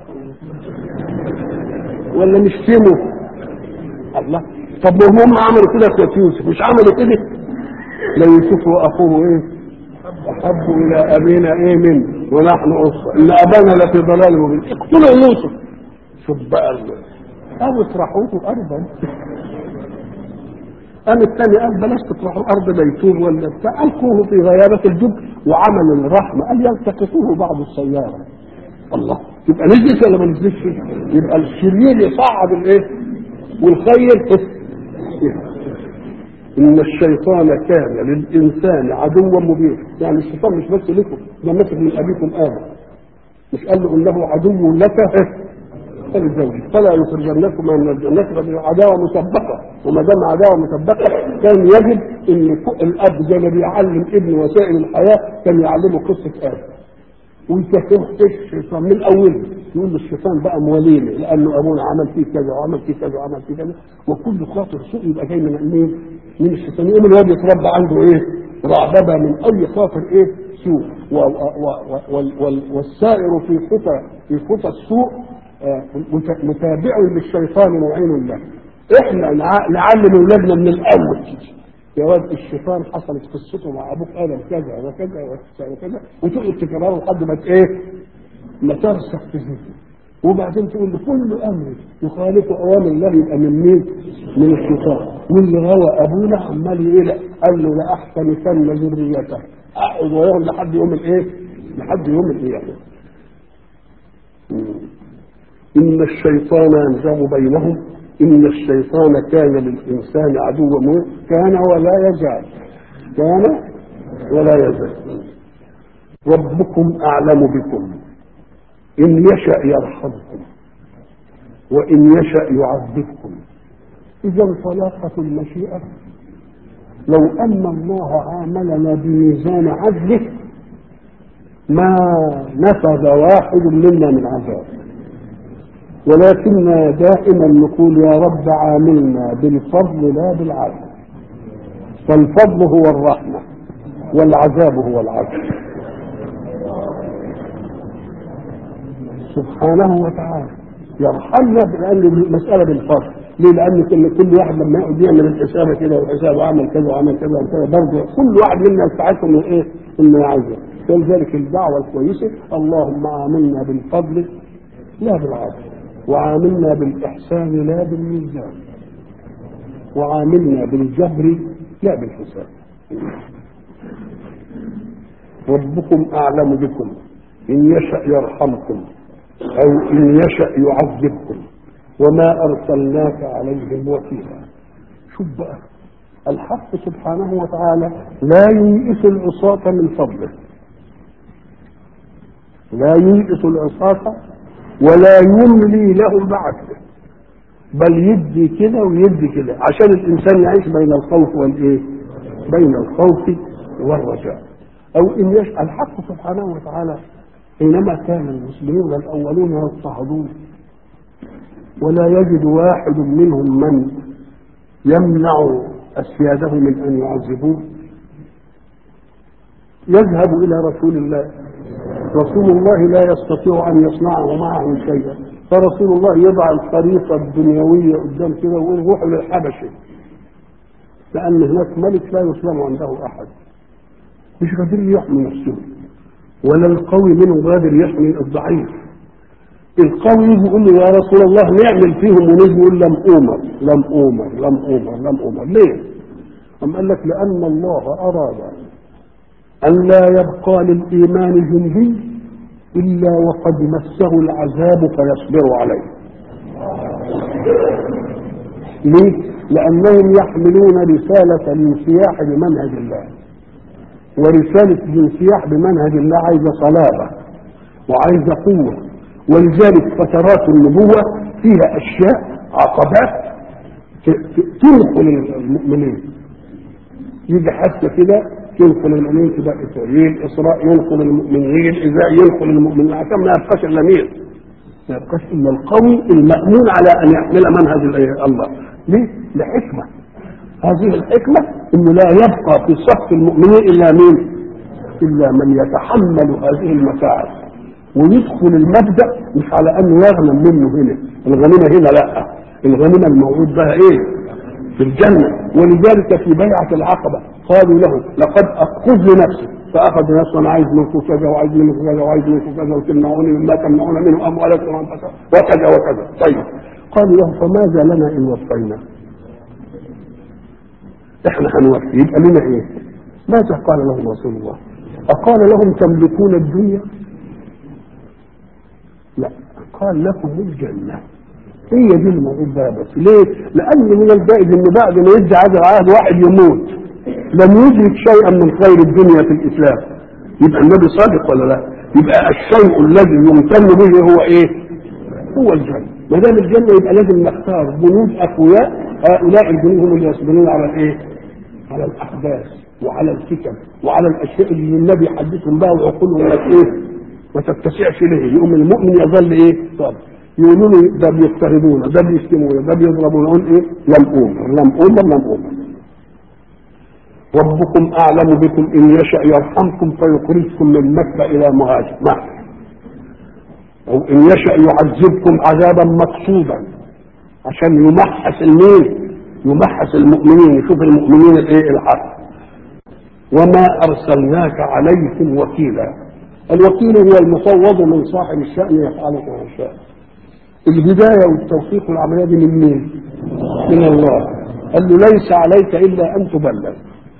ولا نشتمه الله طب ما هم عملوا كده في يوسف مش عملوا كده لا يوسف واخوه ايه احب الى ابينا ايه من ونحن اسره ان ابانا لفي ضلال مبين اقتلوا يوسف شوف بقى او اطرحوه ارضا قام الثاني قال بلاش تطرحوا ارض بيتوب ولا بتاع القوه في غيابه الجب وعمل الرحمه قال يلتقطوه بعض السياره الله يبقى نزلت ولا ما نزلتش يبقى الشرير يصعد الايه والخير ان الشيطان كان للانسان عدوا مبينا يعني الشيطان مش بس لكم ده مسك من ابيكم ادم مش قال له انه عدو لك فلزوجك فلا يخرجنكما من الجنة عداوة مسبقة وما دام عداوة مسبقة كان يجب ان الاب زي ما بيعلم ابنه وسائل الحياة كان يعلمه قصة ادم ويفهمه ايش الشيطان من اوله يقول له الشيطان بقى موالينا لانه ابونا عمل فيه كذا وعمل فيه كذا وعمل فيه كذا وكل خاطر سوء يبقى جاي من مين؟ من الشيطان يقوم الواد يتربى عنده ايه؟ رعببه من اي خاطر ايه؟ سوء و و و والسائر في خطى في خطى السوء متابع للشيطان معين له احنا نع- نعلم اولادنا من الاول كده يا واد الشيطان حصلت قصته مع ابوك ادم كذا وكذا وكذا وكذا وتقعد تكرره لحد ما ت- ايه ما ترسخ في ذهنك وبعدين تقول له كل امر يخالف اوامر الله يبقى من مين؟ من الشيطان واللي غوى ابونا عمال ايه لا قال له لاحسنتن ذريته اقعد وياهم لحد يوم الايه؟ لحد يوم القيامه. ان الشيطان ينزغ بينهم ان الشيطان كان للانسان عدوا مبينا كان ولا يزال كان ولا يزال ربكم اعلم بكم إن يشأ يرحمكم وإن يشأ يعذبكم إذا طلاقة المشيئة لو أن الله عاملنا بميزان عدله ما نفذ واحد منا من عذاب ولكننا دائما نقول يا رب عاملنا بالفضل لا بالعدل فالفضل هو الرحمة والعذاب هو العدل سبحانه وتعالى يرحمنا لان المساله بالفضل ليه؟ لان كل كل واحد لما يقعد يعمل الحساب كده والحساب وعمل كذا وعمل كذا وكذا برضه كل واحد منا يستحق انه ايه؟ انه يعذب ولذلك الدعوه الكويسه اللهم عاملنا بالفضل لا بالعدل وعاملنا بالاحسان لا بالميزان وعاملنا بالجبر لا بالحساب ربكم اعلم بكم ان يشا يرحمكم أو إن يشأ يعذبكم وما أرسلناك عليهم وكيلا شوف بقى الحق سبحانه وتعالى لا ييئس العصاة من فضله لا ييئس العصاة ولا يملي لهم بعده بل يدي كده ويدي كده عشان الإنسان يعيش بين الخوف والإيه بين الخوف والرجاء أو إن يشأ الحق سبحانه وتعالى حينما كان المسلمون الاولون يضطهدون ولا يجد واحد منهم من يمنع اسياده من ان يعذبوه يذهب الى رسول الله رسول الله لا يستطيع ان يصنعه معه شيئا فرسول الله يضع الخريطه الدنيويه قدام كده ويقول روحوا للحبشه لان هناك ملك لا يسلم عنده احد مش قادر يحمي نفسه ولا القوي منه قادر يحمي الضعيف القوي يجي يقول له يا رسول الله نعمل فيهم ونجي يقول لم اومر لم اومر لم اومر لم اومر ليه؟ أم قال لك لأن الله أراد أن لا يبقى للإيمان جندي إلا وقد مسه العذاب فيصبر عليه ليه؟ لأنهم يحملون رسالة الانسياح بمنهج الله ورسالة الانسياح بمنهج الله عايزة صلابة وعايزة قوة ولذلك فترات النبوة فيها أشياء عقبات تنقل المؤمنين يجي حتى كده ينقل المؤمنين تبقى إسرائيل إسراء ينقل المؤمنين إذا ينقل المؤمنين عشان ما يبقاش إلا مين؟ ما يبقاش إلا القوي المأمون على أن يحمل منهج الله ليه؟ لحكمة هذه الحكمة انه لا يبقى في صف المؤمنين الا مين الا من يتحمل هذه المتاعب ويدخل المبدا مش على انه يغنم منه هنا الغنيمه هنا لا الغنيمه الموعود بها ايه في الجنه ولذلك في بيعه العقبه قالوا له لقد خذ لنفسك فاخذ نفسه انا عايز منكم كذا وعايز منكم كذا وعايز منكم كذا وتمنعوني مما تمنعون منه اموالكم وانفسكم وكذا وكذا طيب قالوا له فماذا لنا ان وفينا احنا هنوفي يبقى لنا ايه ماذا قال لهم رسول الله اقال لهم تملكون الدنيا لا قال لكم الجنة هي دي الموضوع ده بس ليه لان من الجائز ان بعد ما يدي هذا العهد واحد يموت لم يدرك شيئا من خير الدنيا في الاسلام يبقى النبي صادق ولا لا يبقى الشيء الذي يمتن به هو ايه هو الجنة ما دام الجنة يبقى لازم نختار جنود اقوياء هؤلاء الجنود هم اللي يصبرون على الايه على الاحداث وعلى الفتن وعلى الاشياء اللي النبي يحدثهم بها وعقولهم ما ايه ما تتسعش ليه يقوم المؤمن يظل ايه طب يقولوا له ده بيضطهدونا ده بيشتمونا ده بيضربونا نقول ايه لم اومر لم اومر لم اومر ربكم اعلم بكم ان يشا يرحمكم فيخرجكم من مكه الى مهاجر مكه او ان يشا يعذبكم عذابا مقصودا عشان يمحص المين يمحص المؤمنين يشوف المؤمنين الايه الحق وما ارسلناك عليهم وكيلا الوكيل هو المفوض من صاحب الشأن يفعل ما يشاء الهداية والتوفيق والعملية دي من مين؟ من الله قال له ليس عليك إلا أن تبلغ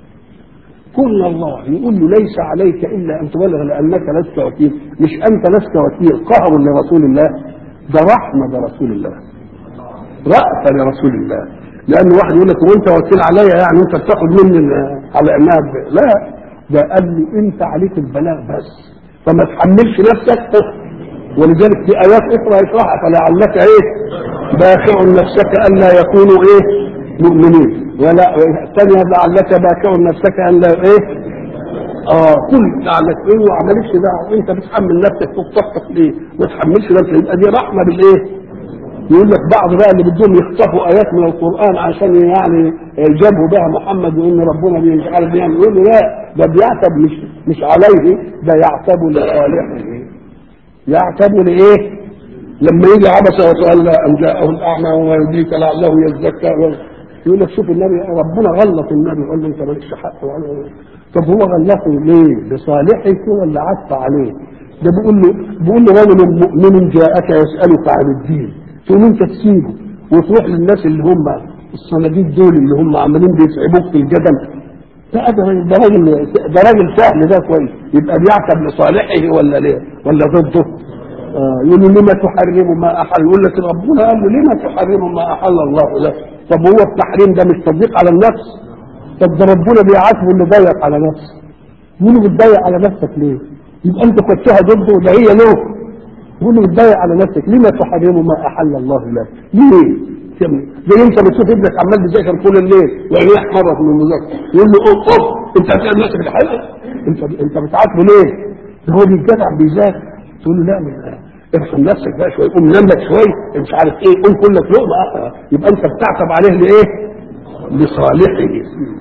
كل الله يقول له ليس عليك إلا أن تبلغ لأنك لست وكيل مش أنت لست وكيل قهر لرسول الله ده رحمة لرسول الله رأفة لرسول الله لأن واحد يقول لك وأنت وكيل عليا يعني أنت بتاخد مني على إنها ب... لا ده قال لي أنت عليك البلاغ بس فما تحملش نفسك ولذلك في آيات أخرى يشرحها فلعلك إيه باخع نفسك ألا يكونوا إيه مؤمنين ولا الثانية لعلك باخع نفسك ألا إيه اه كل لعلك ايه وعملتش ده انت بتحمل نفسك فوق طاقتك ليه؟ ما تحملش نفسك يبقى دي رحمه بالايه؟ يقول لك بعض بقى اللي بدهم يخطفوا ايات من القران عشان يعني يجابوا بها محمد وان ربنا مش عارف بيعمل يقول له لا ده بيعتب مش مش عليه ده يعتب لصالحه يعتب لايه؟ لما يجي عبس وتولى ان جاءه الاعمى وما يدريك لعله يزكى يقول لك شوف النبي ربنا غلط النبي يقول له انت مالكش حق وعلى طب هو غلطه ليه؟ لصالحك ولا عطف عليه؟ ده بيقول له بيقول له رجل مؤمن جاءك يسالك عن الدين تقوم انت تسيبه وتروح للناس اللي هم الصناديق دول اللي هم عمالين بيتعبوك في الجدل لا ده ده راجل ده راجل سهل ده كويس يبقى بيعتب لصالحه ولا ليه؟ ولا ضده؟ آه يقول له لما تحرم ما احل يقول لك ربنا قال له لما تحرم ما احل الله لك طب هو التحريم ده مش تضييق على النفس طب ده ربنا بيعاتبه اللي ضيق على نفسه يقول له بتضيق على نفسك ليه؟ يبقى انت كنتها ضده ده هي له يقول له بتضيق على نفسك لما تحرم ما احل الله لك؟ ليه؟ زي انت بتشوف ابنك عمال بيذاكر طول الليل وعينيه احمرت من المذاكره يقول له اوف اوف انت هتعمل نفسك الحلقه انت انت بتعاتبه ليه؟ ده هو بيتجدع بيذاكر تقول له لا من ارحم نفسك بقى شويه قوم نام لك شويه مش عارف ايه قوم كل لك لقمه يبقى انت بتعتب عليه لايه؟ لصالحه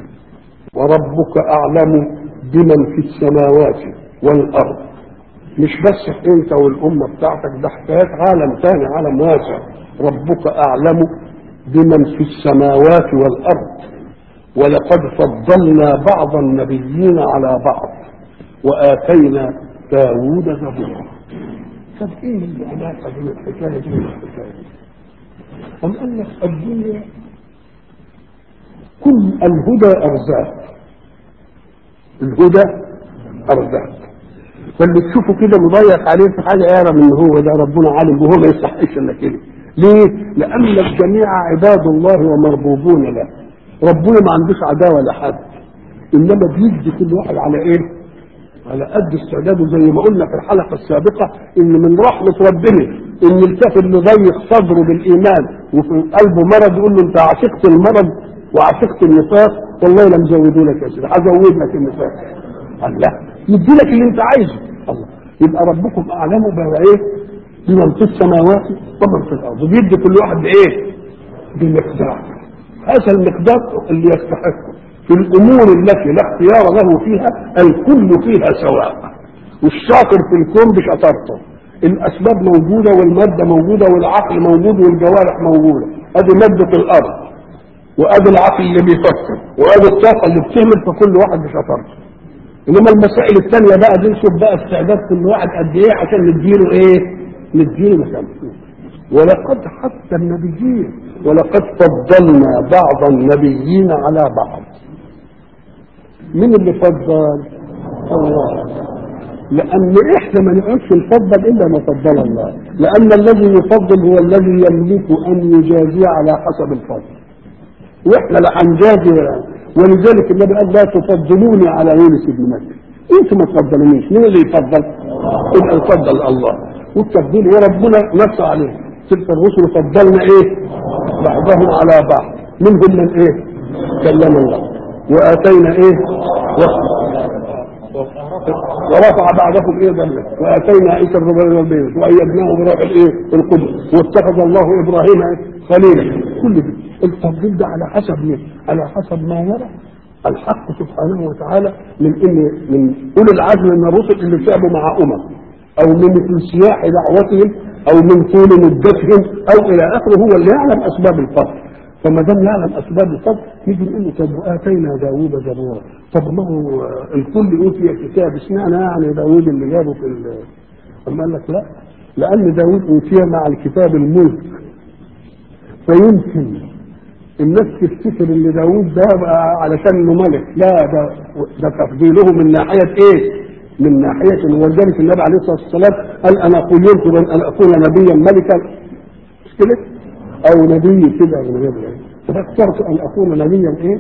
وربك اعلم بمن في السماوات والارض مش بس انت والامه بتاعتك ده حكايات عالم ثاني عالم واسع ربك اعلم بمن في السماوات والارض ولقد فضلنا بعض النبيين على بعض واتينا داوود زبورا طب ايه العلاقه بين الحكايه دي والحكايه دي؟ أم قال لك الدنيا كل الهدى ارزاق الهدى ارزاق فاللي تشوفه كده مضيق عليه في حاجه يعلم ان هو ده ربنا عالم وهو ما يستحقش الا كده ليه؟ لان الجميع عباد الله ومربوبون له ربنا ما عندوش عداوه لحد انما بيدي كل واحد على ايه؟ على قد استعداده زي ما قلنا في الحلقه السابقه ان من رحمه ربنا ان الكافر اللي ضيق صدره بالايمان وفي قلبه مرض يقول له انت عشقت المرض وعشقت النفاق والله لم زودوا لك يا سيدي هزود لك النفاق قال لا يدي لك اللي انت عايزه الله يبقى ربكم اعلم بما ايه بمن في السماوات ومن في الارض بيدي كل واحد بايه بمقدار هذا المقدار اللي يستحقه في الامور التي لا اختيار له فيها الكل فيها سواء والشاطر في الكون بشطارته الاسباب موجوده والماده موجوده والعقل موجود والجوارح موجوده ادي ماده الارض وادي العقل اللي بيفكر وادي الطاقه اللي بتعمل فكل واحد بشطارته انما المسائل الثانيه بقى دي نشوف بقى استعداد كل واحد قد ايه عشان نديله ايه؟ نديله مكانه ولقد حتى النبيين ولقد فضلنا بعض النبيين على بعض مين اللي فضل الله لان احنا ما نقعدش نفضل الا ما فضل الله لان الذي يفضل هو الذي يملك ان يجازي على حسب الفضل واحنا لا هنجازي ولذلك النبي قال لا تفضلوني على يونس بن مكه انتم ما تفضلونيش مين اللي يفضل؟ يبقى يفضل الله والتفضيل وربنا نص عليه تلك الرسل فضلنا ايه؟ بعضهم على بعض منهم من ايه؟ كلم الله واتينا ايه؟ ورفع بعضكم ايه ذنبه واتينا عيسى الربيع والبيت وايدناه بروح الايه؟ القدس واتخذ الله ابراهيم خليلا كل ده التفضيل ده على حسب مين؟ على حسب ما يرى الحق سبحانه وتعالى من ان من اولي العزم من الرسل اللي تعبوا مع امم او من في سياح دعوتهم او من طول مدتهم او الى اخره هو اللي يعلم اسباب الفضل فما دام يعلم اسباب الفضل يجي يقول له طب اتينا داوود زبورا طب ما هو الكل اوتي كتاب اشمعنى يعني داوود اللي جابه في ال- أما قال لك لا لان داوود اوتي مع الكتاب الملك فيمكن الناس تفتكر ان داوود ده بقى علشان انه ملك لا ده ده تفضيله من ناحيه ايه؟ من ناحيه ولذلك النبي عليه الصلاه والسلام قال انا خيرت من ان اكون نبيا ملكا مش كده؟ او نبي كده من غير يعني فاخترت ان اكون نبيا ايه؟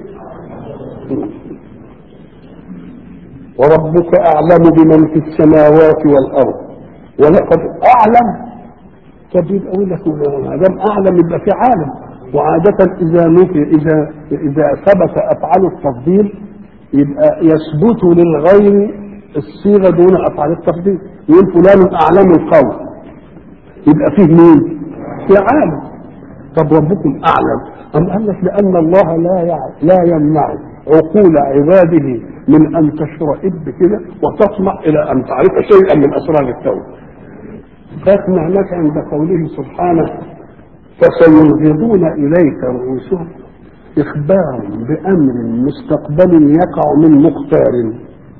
وربك اعلم بمن في السماوات والارض ولقد اعلم طب يبقى يقول لك ما دام اعلم يبقى في عالم وعادة إذا نفي إذا إذا ثبت أفعال التفضيل يبقى يثبت للغير الصيغة دون أفعال التفضيل يقول فلان أعلم القول يبقى فيه مين؟ في عالم طب ربكم أعلم أم قال لك لأن الله لا يعلم لا يمنع عقول عباده من أن تشرئب كده وتطمع إلى أن تعرف شيئا من أسرار الكون فاسمع لك عند قوله سبحانه فسينغضون إليك رؤوسهم إخبار بأمر مستقبل يقع من مختار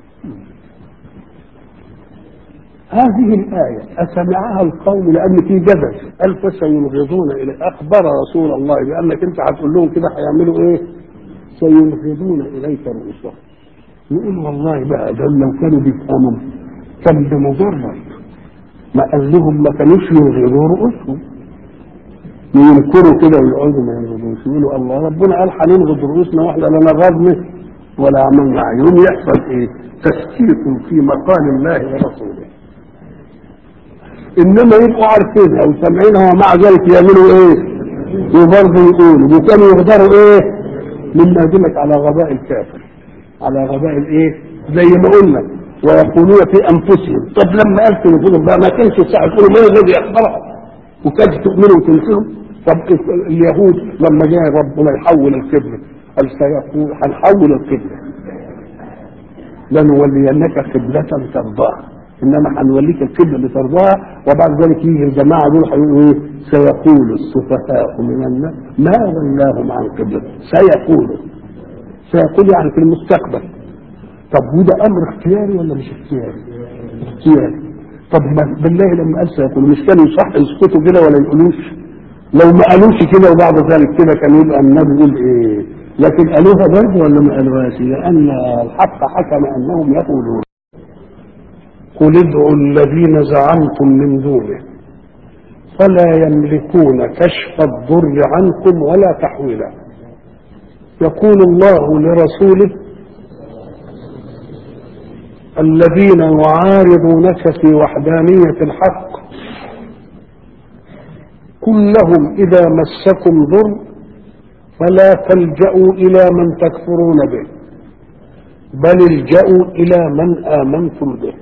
هذه الآية أسمعها القوم لأن في جدل قال فسينغضون إليك أخبر رسول الله بأنك أنت هتقول لهم كده هيعملوا إيه؟ سينغضون إليك رؤوسهم نقول والله بقى ده لو كانوا بيفهموا كان بمجرد ما قال لهم ما كانوش ينغضوا رؤوسهم ينكروا كده ويقعدوا ما ينغضوش يقولوا الله ربنا قال هننغض رؤوسنا واحنا لا نغضنا ولا عملنا عيون يحصل ايه؟ تشكيك في مقال الله ورسوله انما يبقوا عارفينها وسامعينها ومع ذلك يعملوا ايه؟ وبرضه يقولوا وكانوا يغدروا ايه؟ مما يدلك على غباء الكافر على غباء الايه؟ زي ما قلنا ويقولون في انفسهم طب لما قالت نفوسهم بقى ما كانش الساعه تقولوا من الذي اخبرها وكانت تؤمنوا وتنسوا طب اليهود لما جاء ربنا يحول القبله قال سيقول هنحول القبله لنولينك قبلة ترضاها انما هنوليك القبله اللي ترضاها وبعد ذلك يجي الجماعه دول هيقولوا ايه؟ سيقول السفهاء من الناس ما ولاهم عن قبلته سيقولوا سيقول يعني في المستقبل طب وده امر اختياري ولا مش اختياري؟ اختياري طب ما بالله لما قال سيقولوا مش كانوا صح يسكتوا كده ولا يقولوش؟ لو ما قالوش كده وبعد ذلك كده كان يبقى النبي يقول ايه؟ لكن قالوها برضه ولا ما قالوهاش؟ لان الحق حكم انهم يقولون قل ادعوا الذين زعمتم من دونه فلا يملكون كشف الضر عنكم ولا تحويلا يقول الله لرسوله الذين يعارضونك في وحدانية الحق قل لهم إذا مسكم ضر فلا تلجأوا إلى من تكفرون به بل الجأوا إلى من آمنتم به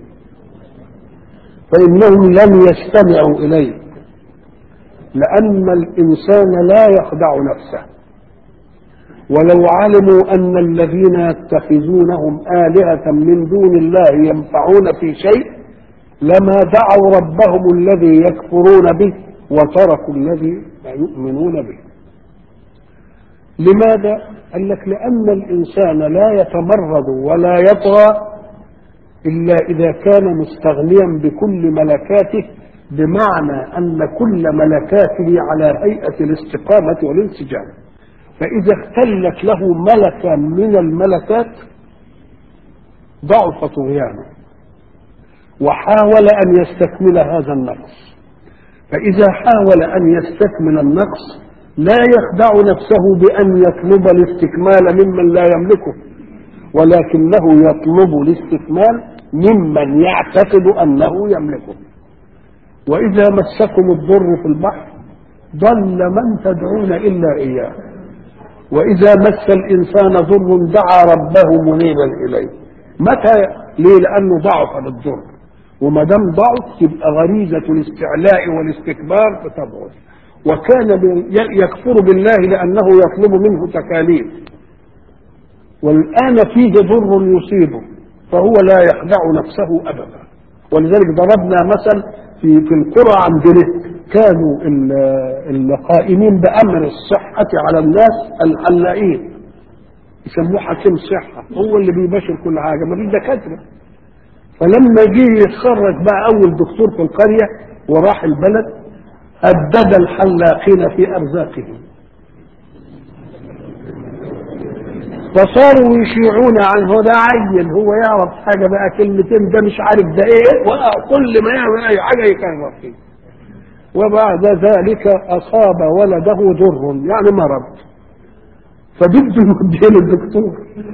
فإنهم لم يستمعوا إليه لأن الإنسان لا يخدع نفسه ولو علموا أن الذين يتخذونهم آلهة من دون الله ينفعون في شيء لما دعوا ربهم الذي يكفرون به وتركوا الذي يؤمنون به لماذا؟ قال لك لأن الإنسان لا يتمرد ولا يطغى إلا إذا كان مستغنيا بكل ملكاته بمعنى أن كل ملكاته على هيئة الاستقامة والانسجام فإذا اختلت له ملكة من الملكات ضعف طغيانه وحاول أن يستكمل هذا النقص فإذا حاول أن يستكمل النقص لا يخدع نفسه بأن يطلب الاستكمال ممن لا يملكه ولكنه يطلب الاستكمال ممن يعتقد أنه يملكه وإذا مسكم الضر في البحر ضل من تدعون إلا إياه وإذا مس الإنسان ضر دعا ربه منيبا إليه متى ليه لأنه ضعف بالضر وما دام ضعف تبقى غريزة الاستعلاء والاستكبار بتبعد وكان يكفر بالله لأنه يطلب منه تكاليف والآن فيه ضر يصيبه فهو لا يخدع نفسه أبدا ولذلك ضربنا مثل في في القرى عندنا كانوا ال- القائمين بامر الصحه على الناس الحلاقين يسموه حكيم صحه هو اللي بيباشر كل حاجه ما فيش دكاتره فلما جه يتخرج بقى اول دكتور في القريه وراح البلد أبدد الحلاقين في أرزاقهم فصاروا يشيعون عنه ده عيل هو يعرف حاجة بقى كلمتين ده مش عارف ده ايه وكل ما يعمل اي حاجة يكرر فيه وبعد ذلك أصاب ولده ضر يعني مرض فبده يوديه للدكتور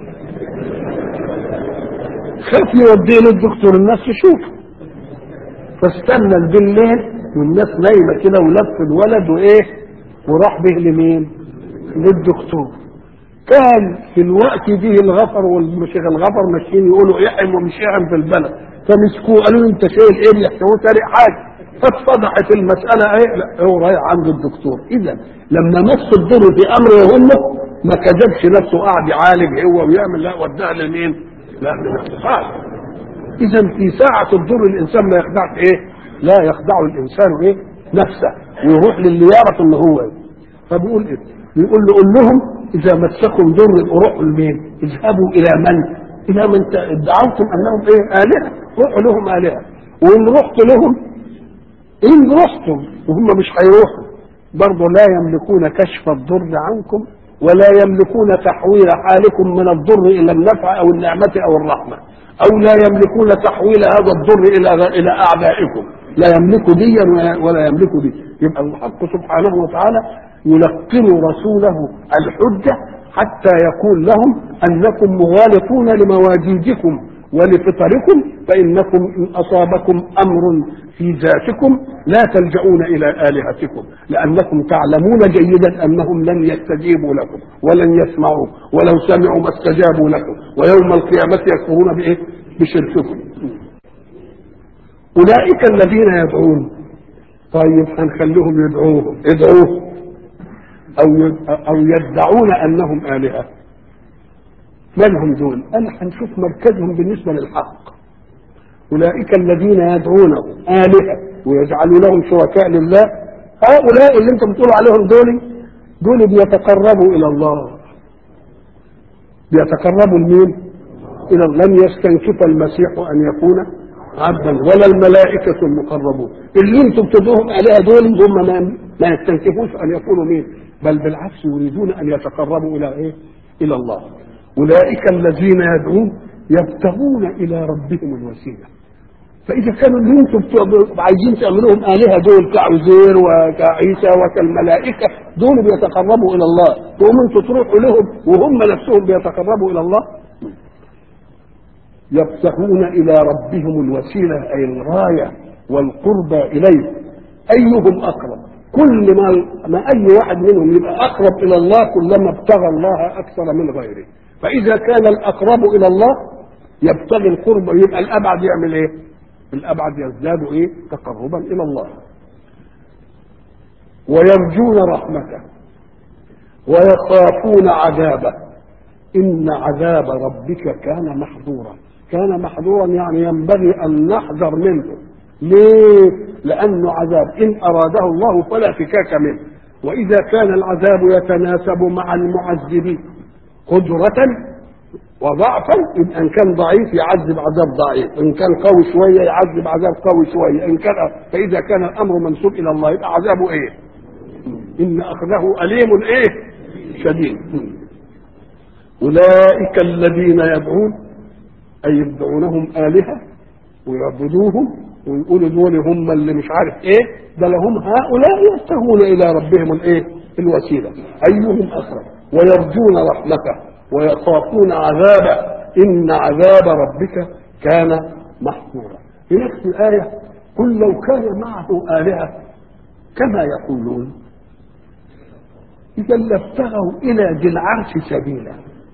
خاف يوديه للدكتور الناس تشوفه فاستنى بالليل والناس نايمه كده ولف الولد وايه وراح به لمين؟ للدكتور كان في الوقت دي الغفر والمشيخ الغفر ماشيين يقولوا يحم ومش يحم في البلد فمسكوه قالوا له انت شايل ايه يحسبوه تاريخ حاجه فاتضحت المساله ايه لا هو رايح عند الدكتور اذا لما مس الضر في امر يهمه ما كذبش نفسه قاعد يعالج هو ويعمل لا وداها لمين؟ لا للاقتصاد اذا في ساعه الضر الانسان ما يخدعش ايه؟ لا يخدع الانسان ايه؟ نفسه ويروح للي يعرف ان هو ايه؟ فبيقول ايه؟ بيقول له قول لهم اذا مسكم ضر روحوا لمين؟ اذهبوا الى من؟ الى من ادعوتم انهم ايه؟ الهه روحوا لهم الهه وان رحت لهم ان رحتم وهم مش هيروحوا برضه لا يملكون كشف الضر عنكم ولا يملكون تحويل حالكم من الضر الى النفع او النعمه او الرحمه او لا يملكون تحويل هذا الضر الى الى اعدائكم لا يملك ديا ولا يملك دي يبقى الحق سبحانه وتعالى يلقن رسوله الحجه حتى يقول لهم انكم مغالطون لمواجيدكم ولفطركم فانكم ان اصابكم امر في ذاتكم لا تلجؤون الى الهتكم لانكم تعلمون جيدا انهم لن يستجيبوا لكم ولن يسمعوا ولو سمعوا ما استجابوا لكم ويوم القيامه يكفرون بايه؟ بشرككم. اولئك الذين يدعون طيب هنخليهم يدعوهم ادعوه او او يدعون انهم الهه من هم دول؟ قال هنشوف مركزهم بالنسبه للحق أولئك الذين يدعونه آلهة ويجعلوا لهم شركاء لله هؤلاء اللي انتم بتقولوا عليهم دول دول بيتقربوا إلى الله بيتقربوا لمين؟ إلى لم يستنكف المسيح أن يكون عبدا ولا الملائكة المقربون اللي انتم بتدعوهم آلهة دول هم ما, ما يستنكفوش أن يكونوا مين؟ بل بالعكس يريدون أن يتقربوا إلى إيه؟ إلى الله أولئك الذين يدعون يبتغون إلى ربهم الوسيلة فإذا كانوا اللي انتم عايزين تعملوهم آلهة دول كعزير وكعيسى وكالملائكة دول بيتقربوا إلى الله تقوموا انتم تروحوا لهم وهم نفسهم بيتقربوا إلى الله يبتغون إلى ربهم الوسيلة أي الغاية والقربى إليه أيهم أقرب كل ما ما أي واحد منهم يبقى أقرب إلى الله كلما ابتغى الله أكثر من غيره فإذا كان الأقرب إلى الله يبتغي القرب يبقى الأبعد يعمل إيه؟ الأبعد يزداد إيه؟ تقربا إلى الله ويرجون رحمته ويخافون عذابه إن عذاب ربك كان محظورا كان محظورا يعني ينبغي أن نحذر منه ليه؟ لأنه عذاب إن أراده الله فلا فكاك منه وإذا كان العذاب يتناسب مع المعذبين قدرة وضعفا يبقى ان كان ضعيف يعذب عذاب ضعيف ان كان قوي شويه يعذب عذاب قوي شويه ان كان فاذا كان الامر منسوب الى الله يبقى عذابه ايه ان اخذه اليم ايه شديد اولئك الذين يدعون اي يدعونهم الهه ويعبدوهم ويقولوا دول هم اللي مش عارف ايه ده لهم هؤلاء يبتغون الى ربهم الايه الوسيله ايهم اقرب ويرجون رحمته ويخافون عذابه ان عذاب ربك كان محظورا في نفس الايه قل لو كان معه الهه كما يقولون اذا لابتغوا الى ذي العرش سبيلا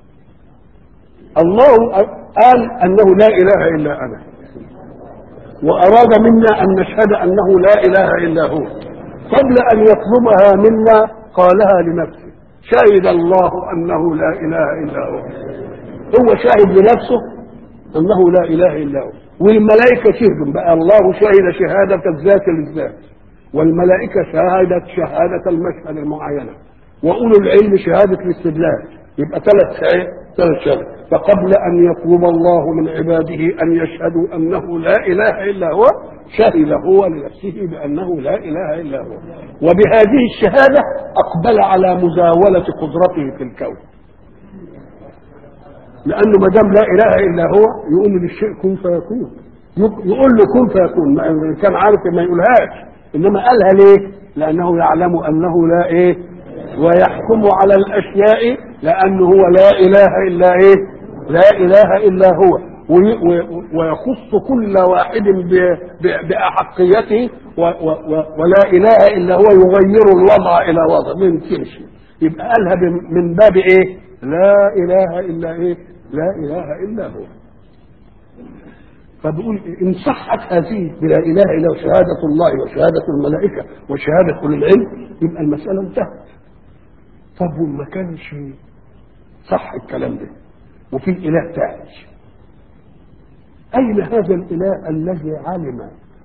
الله قال انه لا اله الا انا واراد منا ان نشهد انه لا اله الا هو قبل ان يطلبها منا قالها لنفسه شهد الله انه لا اله الا هو هو شاهد لنفسه انه لا اله الا هو والملائكه شهدوا بقى الله شهد شهاده الذات للذات والملائكة شهادة شهادة المشهد المعينة وأولو العلم شهادة الاستدلال يبقى ثلاث ايه؟ ثلاث شهادات فقبل أن يطلب الله من عباده أن يشهدوا أنه لا إله إلا هو شهد هو لنفسه بأنه لا إله إلا هو وبهذه الشهادة أقبل على مزاولة قدرته في الكون لأنه ما دام لا إله إلا هو يقول للشيء كن فيكون يقول له كن فيكون ما كان عارف ما يقولهاش إنما قالها ليه؟ لأنه يعلم أنه لا إيه ويحكم على الأشياء لأنه هو لا إله إلا إيه لا إله إلا هو ويخص كل واحد بأحقيته ولا إله إلا هو يغير الوضع إلى وضع ما يمكنش يبقى قالها من باب إيه لا إله إلا إيه لا إله إلا هو فبقول إن صحت هذه بلا إله إلا هو شهادة الله وشهادة الملائكة وشهادة أولي العلم يبقى المسألة انتهت طب وما كانش صح الكلام ده وفي إله تاني أين هذا الإله الذي علم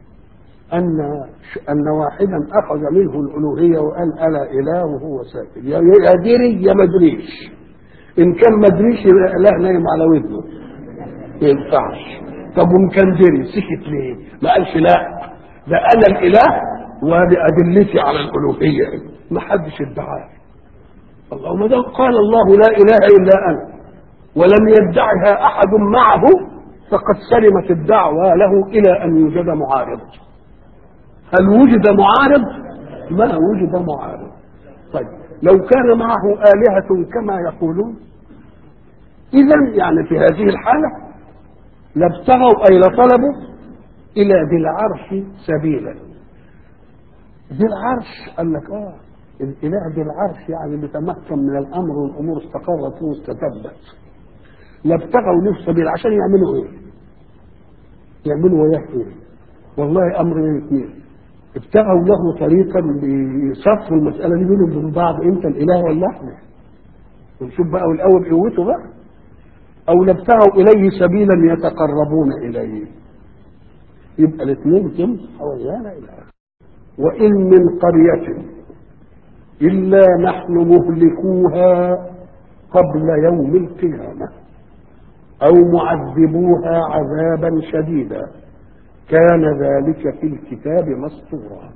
أن أن واحدا أخذ منه الألوهية وقال أنا إله وهو ساكت يا دري يا مدريش إن كان مدريش يبقى إله نايم على ودنه ما ينفعش طب وإن كان دري سكت ليه؟ ما قالش لا ده أنا الإله وبأدلتي على الألوهية ما حدش ادعاه الله ما دام قال الله لا إله إلا أنا ولم يدعها أحد معه فقد سلمت الدعوة له إلى أن يوجد معارض هل وجد معارض؟ ما وجد معارض طيب لو كان معه آلهة كما يقولون إذا يعني في هذه الحالة لابتغوا أي لطلبوا إلى ذي العرش سبيلا ذي العرش قال لك آه الإله ذي العرش يعني بيتمكن من الأمر والأمور استقرت واستتبت لابتغوا له سبيل عشان يعملوا إيه؟ يعملوا وياه إيه؟ والله أمر الاثنين ابتغوا له طريقا لصفوا المسألة دي بينهم وبين بعض أنت الإله ولا إحنا؟ ونشوف بقى والأول قوته بقى أو لابتغوا إليه سبيلا يتقربون إليه يبقى الاثنين كم حوالينا إلى وإن من قرية إلا نحن مهلكوها قبل يوم القيامة أو معذبوها عذابا شديدا كان ذلك في الكتاب مسطورا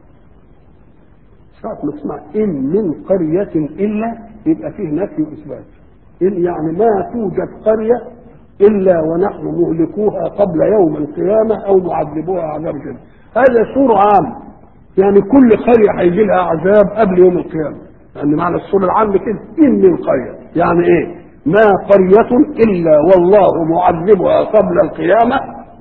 ساعة ما تسمع إن من قرية إلا يبقى فيه نفي وإثبات إن يعني ما توجد قرية إلا ونحن مهلكوها قبل يوم القيامة أو معذبوها عذاب شديد هذا سور عام يعني كل قرية هيجي لها عذاب قبل يوم القيامة لأن معنى السور العام كده إن من قرية يعني إيه ما قرية إلا والله معذبها قبل القيامة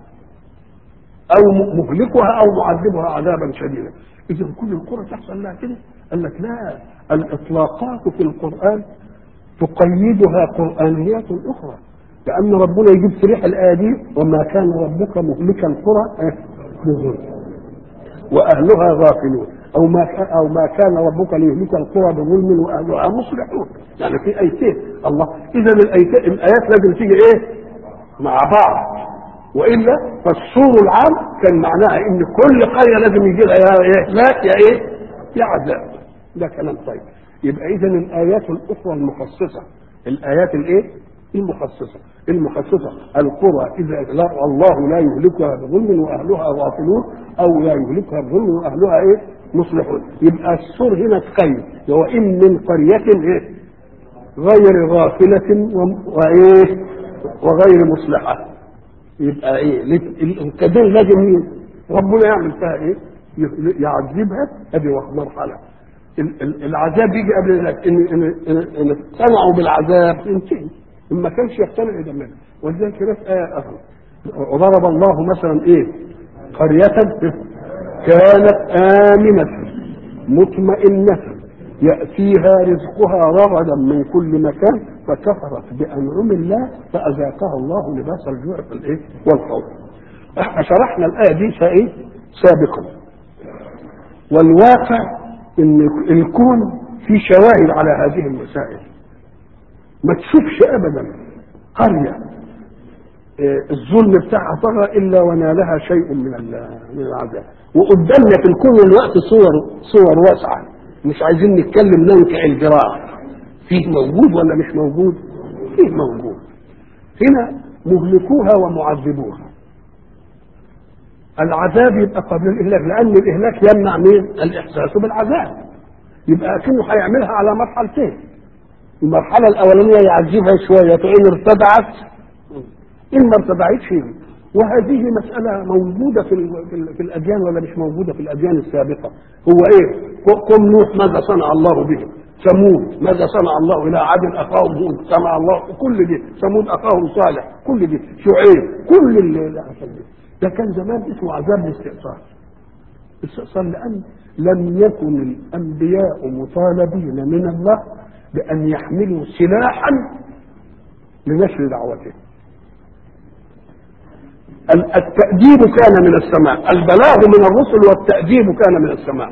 أو مهلكها أو معذبها عذابا شديدا إذا كل القرى تحصل لها كده قال لك لا الإطلاقات في القرآن تقيدها قرآنيات أخرى لأن ربنا يجيب صريح الآية دي وما كان ربك مهلك القرى بظلم وأهلها غافلون أو ما كان أو ما كان ربك ليهلك القرى بظلم وأهلها مصلحون يعني في آيتين الله إذا الآيتين الآيات لازم تيجي إيه؟ مع بعض والا فالسور العام كان معناها ان كل قريه لازم يجي لها يا اهلاك يا ايه؟ يا عذاب ده كلام طيب يبقى اذا الايات الاخرى المخصصه الايات الايه؟ المخصصه المخصصه القرى اذا لا الله لا يهلكها بظلم واهلها غافلون او لا يهلكها بظلم واهلها ايه؟ مصلحون يبقى السور هنا تقيد هو ان من قريه ايه؟ غير غافله وايه؟ وغير مصلحه يبقى ايه الكبير لازم ربنا يعمل فيها ايه يعذبها ادي مرحله العذاب يجي قبل ذلك ان ان ان اقتنعوا بالعذاب ينتهي ان ما كانش يقتنع اذا منه ولذلك هناك ايه اخرى وضرب الله مثلا ايه قرية كانت آمنة مطمئنة يأتيها رزقها رغدا من كل مكان فكفرت بأنعم الله فأذاقها الله لباس الجوع والإيه والخوف. احنا شرحنا الآية دي ايه سابقا. والواقع إن الكون في شواهد على هذه المسائل. ما تشوفش أبدا قرية الظلم بتاعها طغى الا ونالها شيء من من العذاب وقدامنا في الكون الوقت صور صور واسعه مش عايزين نتكلم ننكع الجراح فيه موجود ولا مش موجود فيه موجود هنا مهلكوها ومعذبوها العذاب يبقى قبل الاهلاك لان الاهلاك يمنع مين الاحساس بالعذاب يبقى كأنه هيعملها على مرحلتين المرحله الاولانيه يعذبها شويه فان ارتدعت ان ما ارتدعتش وهذه مسألة موجودة في, في, في الأديان ولا مش موجودة في الأديان السابقة هو إيه قوم نوح ماذا صنع الله بهم ثمود ماذا صنع الله إلى عاد أخاهم هود صنع الله كل دي ثمود أخاهم صالح كل دي شعيب كل اللي حصل دي ده كان زمان اسمه عذاب الاستئصال الاستئصال لأن لم يكن الأنبياء مطالبين من الله بأن يحملوا سلاحا لنشر دعوتهم التأديب كان من السماء البلاغ من الرسل والتأديب كان من السماء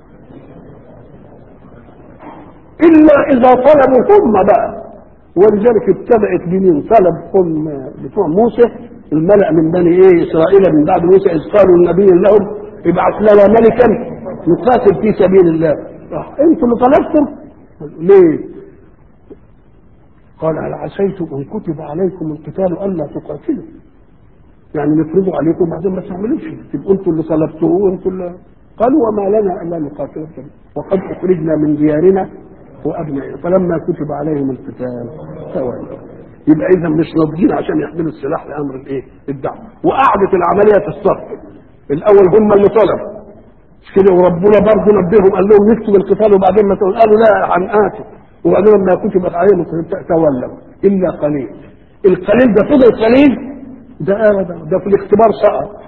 إلا إذا طلبوا هم بقى ولذلك ابتدأت بمين طلب هم بتوع موسى الملأ من بني إيه إسرائيل من بعد موسى إذ قالوا النبي لهم ابعث لنا ملكا نقاتل في سبيل الله انتوا اللي طلبتم ليه قال هل عسيتم ان كتب عليكم القتال الا تقاتلوا يعني نفرضوا عليكم بعدين ما تعملوش تبقوا انتوا اللي طلبتوه وانتوا اللي قالوا وما لنا الا نقاتل وقد اخرجنا من ديارنا وابنائنا فلما كتب عليهم القتال تولوا يبقى اذا مش ناضجين عشان يحملوا السلاح لامر الايه؟ الدعوه وقعدت العمليه في الصف الاول هم اللي طلبوا مش كده وربنا برضه نبههم قال لهم نكتب القتال وبعدين ما تقول قالوا لا عن اتوا وبعدين لما كتبت عليهم تولوا الا قليل القليل ده فضل قليل ده ابدا ده في الاختبار سقط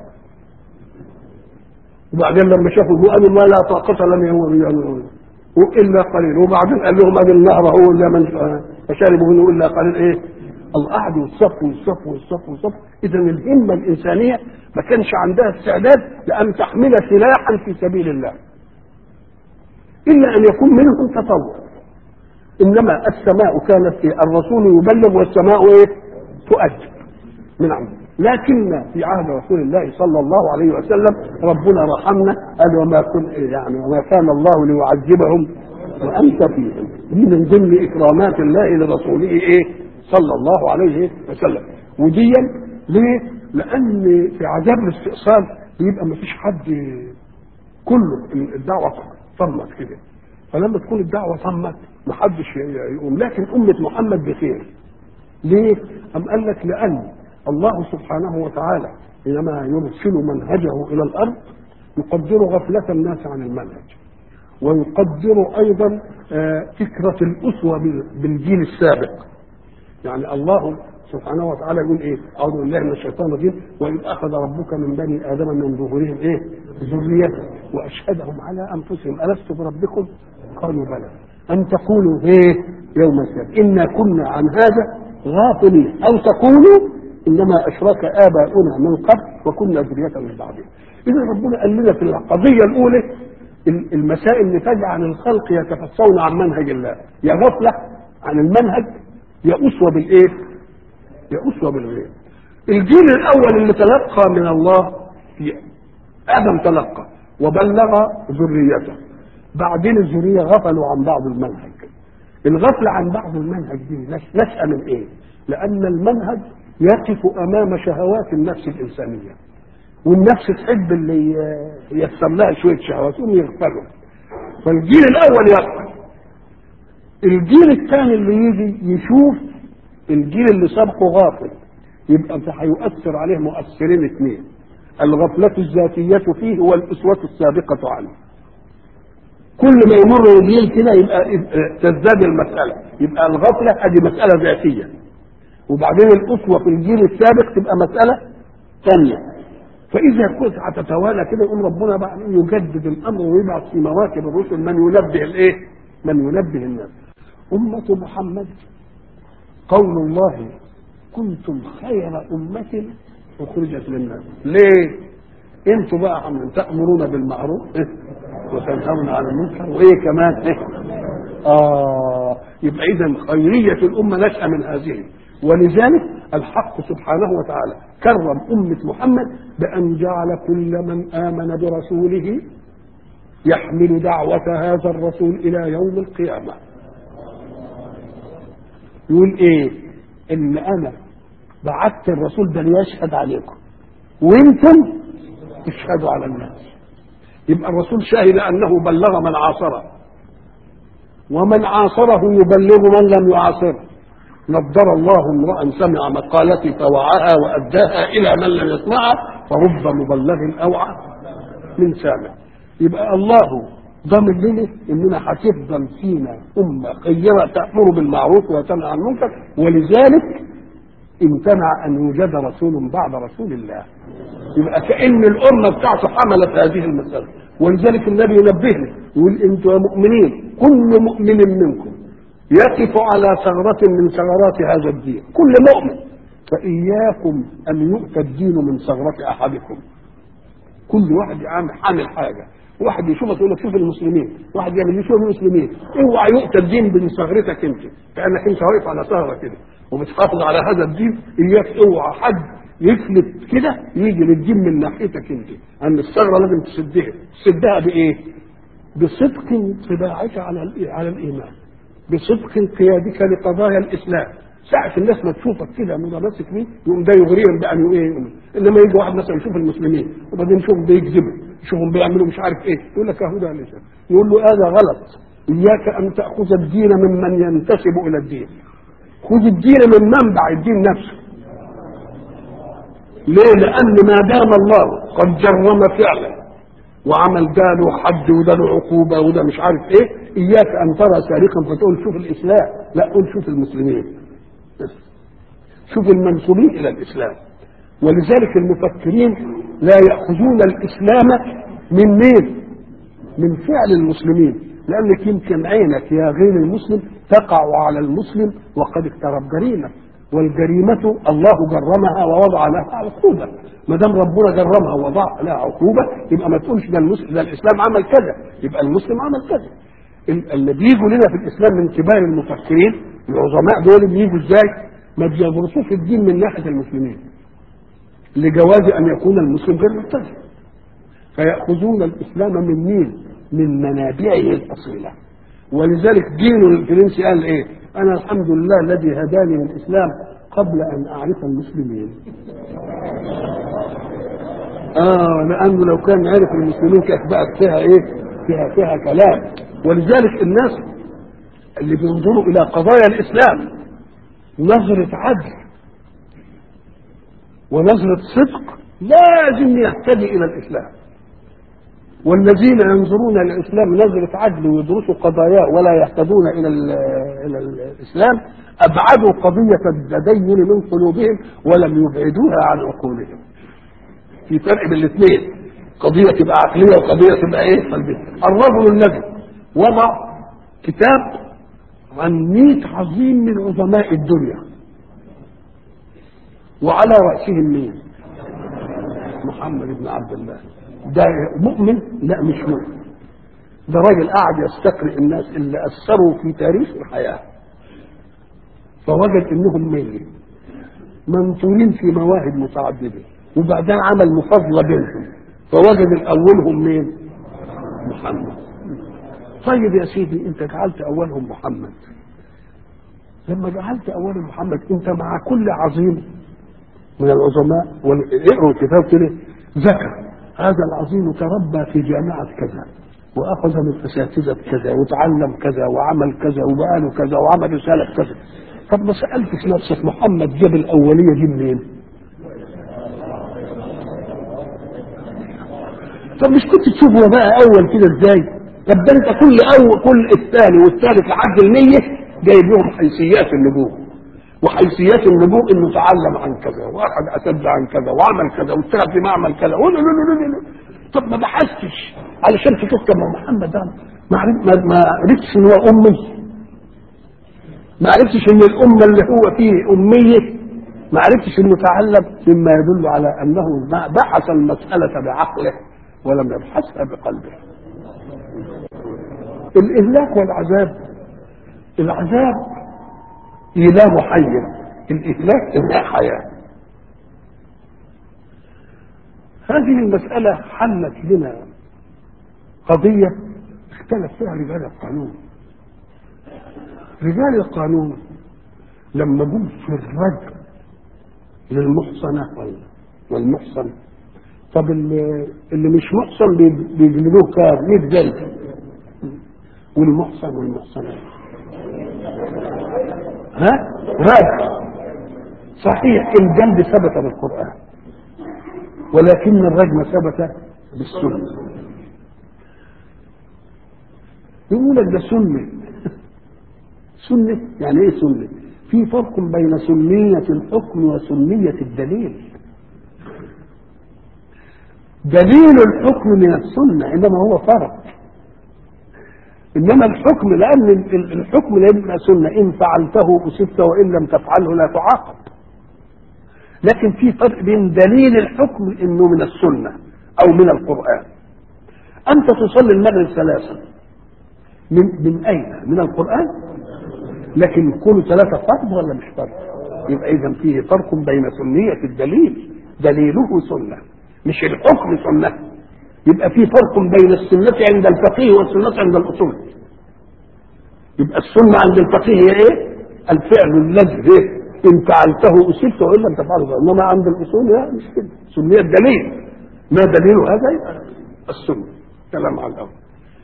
وبعدين لما شافوا قالوا ما لا طاقة لنا هو الا قليل وبعدين قال لهم ادي النهر هو الا من فشربوا منه الا قليل ايه؟ الله قعدوا يصفوا يصفوا يصفوا يصفوا اذا الهمه الانسانيه ما كانش عندها استعداد لان تحمل سلاحا في سبيل الله الا ان يكون منهم تطور انما السماء كانت في الرسول يبلغ والسماء ايه؟ تؤدب من عنده لكن في عهد رسول الله صلى الله عليه وسلم ربنا رحمنا قال وما كن يعني وما كان الله ليعذبهم وانت فيهم دي من ضمن اكرامات الله لرسوله ايه صلى الله عليه وسلم وديا ليه؟ لان في عذاب الاستئصال بيبقى ما فيش حد كله الدعوه طمت كده فلما تكون الدعوه طمت ما حدش يقوم لكن امه محمد بخير ليه؟ أم قال لك لأن الله سبحانه وتعالى حينما يرسل منهجه إلى الأرض يقدر غفلة الناس عن المنهج ويقدر أيضا فكرة الأسوة بالجيل السابق يعني الله سبحانه وتعالى يقول ايه؟ اعوذ بالله من الشيطان الرجيم واذ اخذ ربك من بني ادم من ظهورهم ايه؟ ذريته واشهدهم على انفسهم الست بربكم؟ قالوا بلى ان تقولوا ايه؟ يوم السبت انا كنا عن هذا غافلين او تقولوا انما اشرك اباؤنا من قبل وكنا ذريه من بعدهم اذا ربنا قال لنا في القضيه الاولى المسائل اللي تجعل الخلق يتفصون عن منهج الله يا غفله عن المنهج يا اسوه بالايه؟ يا اسوه بالغير الجيل الاول اللي تلقى من الله ادم تلقى وبلغ ذريته بعدين الذريه غفلوا عن بعض المنهج الغفله عن بعض المنهج دي نشأة من ايه؟ لان المنهج يقف امام شهوات النفس الانسانيه والنفس تحب اللي ييسر لها شويه شهوات يقوم يغفلوا فالجيل الاول يغفل الجيل الثاني اللي يجي يشوف الجيل اللي سبقه غافل يبقى هيؤثر عليه مؤثرين اثنين الغفلة الذاتية فيه والأسوة السابقة عنه كل ما يمر الجيل كده يبقى تزداد المسألة يبقى الغفلة ادي مسألة ذاتية وبعدين الأسوة في الجيل السابق تبقى مسألة ثانية فإذا كنت هتتوالى كده يقوم ربنا بقى يجدد الأمر ويبعث في مواكب الرسل من ينبه الإيه؟ من ينبه الناس. أمة محمد قول الله كنتم خير أمة أخرجت للناس. ليه؟ أنتوا بقى عم تأمرون بالمعروف إيه؟ وتنهون عن المنكر وإيه كمان؟ إيه؟ آه يبقى إذا خيرية الأمة نشأة من هذه ولذلك الحق سبحانه وتعالى كرم أمة محمد بأن جعل كل من آمن برسوله يحمل دعوة هذا الرسول إلى يوم القيامة يقول إيه إن أنا بعثت الرسول ده ليشهد عليكم وانتم تشهدوا على الناس يبقى الرسول شهد انه بلغ من عاصره ومن عاصره يبلغ من لم يعاصره نضر الله امرا سمع مقالتي فوعاها واداها الى من لم يسمعها فرب مبلغ اوعى من سامع يبقى الله ضامن لنا اننا هتفضل فينا امه خيره تامر بالمعروف وتنهى عن المنكر ولذلك امتنع ان يوجد رسول بعد رسول الله يبقى كان الامه بتاعته حملت هذه المساله ولذلك النبي ينبهنا يقول انتم يا مؤمنين كل مؤمن منكم يقف على ثغرة من ثغرات هذا الدين كل مؤمن فإياكم أن يؤتى الدين من ثغرة أحدكم كل واحد عامل حامل حاجة واحد يشوفك يقول لك شوف المسلمين واحد يعمل يشوف المسلمين اوعى يؤتى الدين من ثغرتك انت كانك انت واقف على ثغره كده وبتحافظ على هذا الدين اياك اوعى حد يفلت كده يجي للدين من ناحيتك انت ان الثغره لازم تسدها تسدها بايه بصدق انطباعك على الإيه؟ على الايمان بصدق قيادك لقضايا الاسلام ساعة الناس ما تشوفك كده متمسك بيه يقوم ده يغريهم بأن ايه انما يجي واحد مثلا يشوف المسلمين وبعدين يشوفهم بيكذبوا يشوفهم بيعملوا مش عارف ايه يقول لك اهو ده ليس يقول له هذا غلط اياك ان تاخذ الدين ممن ينتسب الى الدين خذ الدين من منبع الدين نفسه ليه لان ما دام الله قد جرم فعلا وعمل ده له حد وده له عقوبه وده مش عارف ايه اياك ان ترى سارقا فتقول شوف الاسلام لا قول شوف المسلمين بس شوف المنسوبين الى الاسلام ولذلك المفكرين لا ياخذون الاسلام من مين من فعل المسلمين لانك يمكن عينك يا غير المسلم تقع على المسلم وقد اقترب جريمه والجريمة الله جرمها ووضع لها عقوبة ما دام ربنا جرمها ووضع لها عقوبة يبقى ما تقولش ده المسلم ده الإسلام عمل كذا يبقى المسلم عمل كذا اللي بيجوا لنا في الإسلام من كبار المفكرين العظماء دول بيجوا إزاي؟ ما بيدرسوش الدين من ناحية المسلمين لجواز أن يكون المسلم غير ملتزم فيأخذون الإسلام من مين؟ من منابعه الأصيلة ولذلك دين الفرنسي قال إيه؟ أنا الحمد لله الذي هداني للإسلام قبل أن أعرف المسلمين آه لأنه لو كان عرف المسلمين كانت بقت فيها إيه؟ فيها فيها كلام ولذلك الناس اللي بينظروا إلى قضايا الإسلام نظرة عدل ونظرة صدق لازم يهتدي إلى الإسلام والذين ينظرون الى الاسلام نظره عدل ويدرسوا قضاياه ولا يهتدون الى ال الى الاسلام ابعدوا قضيه التدين من قلوبهم ولم يبعدوها عن عقولهم. في فرق بين الاثنين قضيه تبقى عقليه وقضيه تبقى ايه؟ قلبيه. الرجل الذي وضع كتاب عن 100 عظيم من عظماء الدنيا وعلى راسهم مين؟ محمد بن عبد الله ده مؤمن لا مش مؤمن ده راجل قاعد يستقرئ الناس اللي اثروا في تاريخ الحياه فوجد انهم مية منطورين في مواهب متعدده وبعدين عمل مفاضله بينهم فوجد الاولهم مين؟ محمد طيب يا سيدي انت جعلت اولهم محمد لما جعلت اولهم محمد انت مع كل عظيم من العظماء اقروا الكتاب كده ذكر هذا العظيم تربى في جامعة كذا وأخذ من أساتذة كذا وتعلم كذا وعمل كذا وبقى له كذا وعمل رسالة كذا طب ما سألتش نفسك محمد جاب الأولية دي منين؟ طب مش كنت تشوفه بقى أول كده إزاي؟ طب ده أنت كل أول كل الثاني والثالث لحد المية جايب لهم حيثيات النبوة وحيثيات النبوء انه تعلم عن كذا واخذ اسد عن كذا وعمل كذا واشتغل في معمل كذا طب ما بحثتش علشان تشوف كما محمد ده ما ما عرفتش ان هو امي ما عرفتش ان الامه اللي هو فيه اميه ما عرفتش انه تعلم مما يدل على انه بحث المساله بعقله ولم يبحثها بقلبه الاهلاك والعذاب العذاب إله حي الإهلاك إنهاء حياة هذه المسألة حلت لنا قضية اختلف فيها رجال القانون رجال القانون لما جم في الرجل للمحصنة والمحصن طب اللي, اللي مش محصن بيجلدوه كام 100 جلد والمحصن والمحصنات ها رجل صحيح الجلد ثبت بالقرآن ولكن الرجم ثبت بالسنة يقول لك ده سنة سنة يعني ايه سنة في فرق بين سنية الحكم وسنية الدليل دليل الحكم من السنة إنما هو فرق إنما الحكم لأن الحكم لا يبقى سنة إن فعلته أصبت وإن لم تفعله لا تعاقب لكن في فرق بين دليل الحكم إنه من السنة أو من القرآن أنت تصلي المغرب ثلاثا من من أين؟ من القرآن لكن كل ثلاثة فرض ولا مش فرض؟ يبقى إذا فيه فرق بين سنية الدليل دليله سنة مش الحكم سنة يبقى في فرق بين السنة عند الفقيه والسنة عند الأصول يبقى السنة عند الفقيه هي إيه؟ الفعل الذي إن فعلته أصبت وإن لم تفعله إنما عند الأصول لا مش كده سمية الدليل ما دليل هذا يبقى السنة كلام على الأول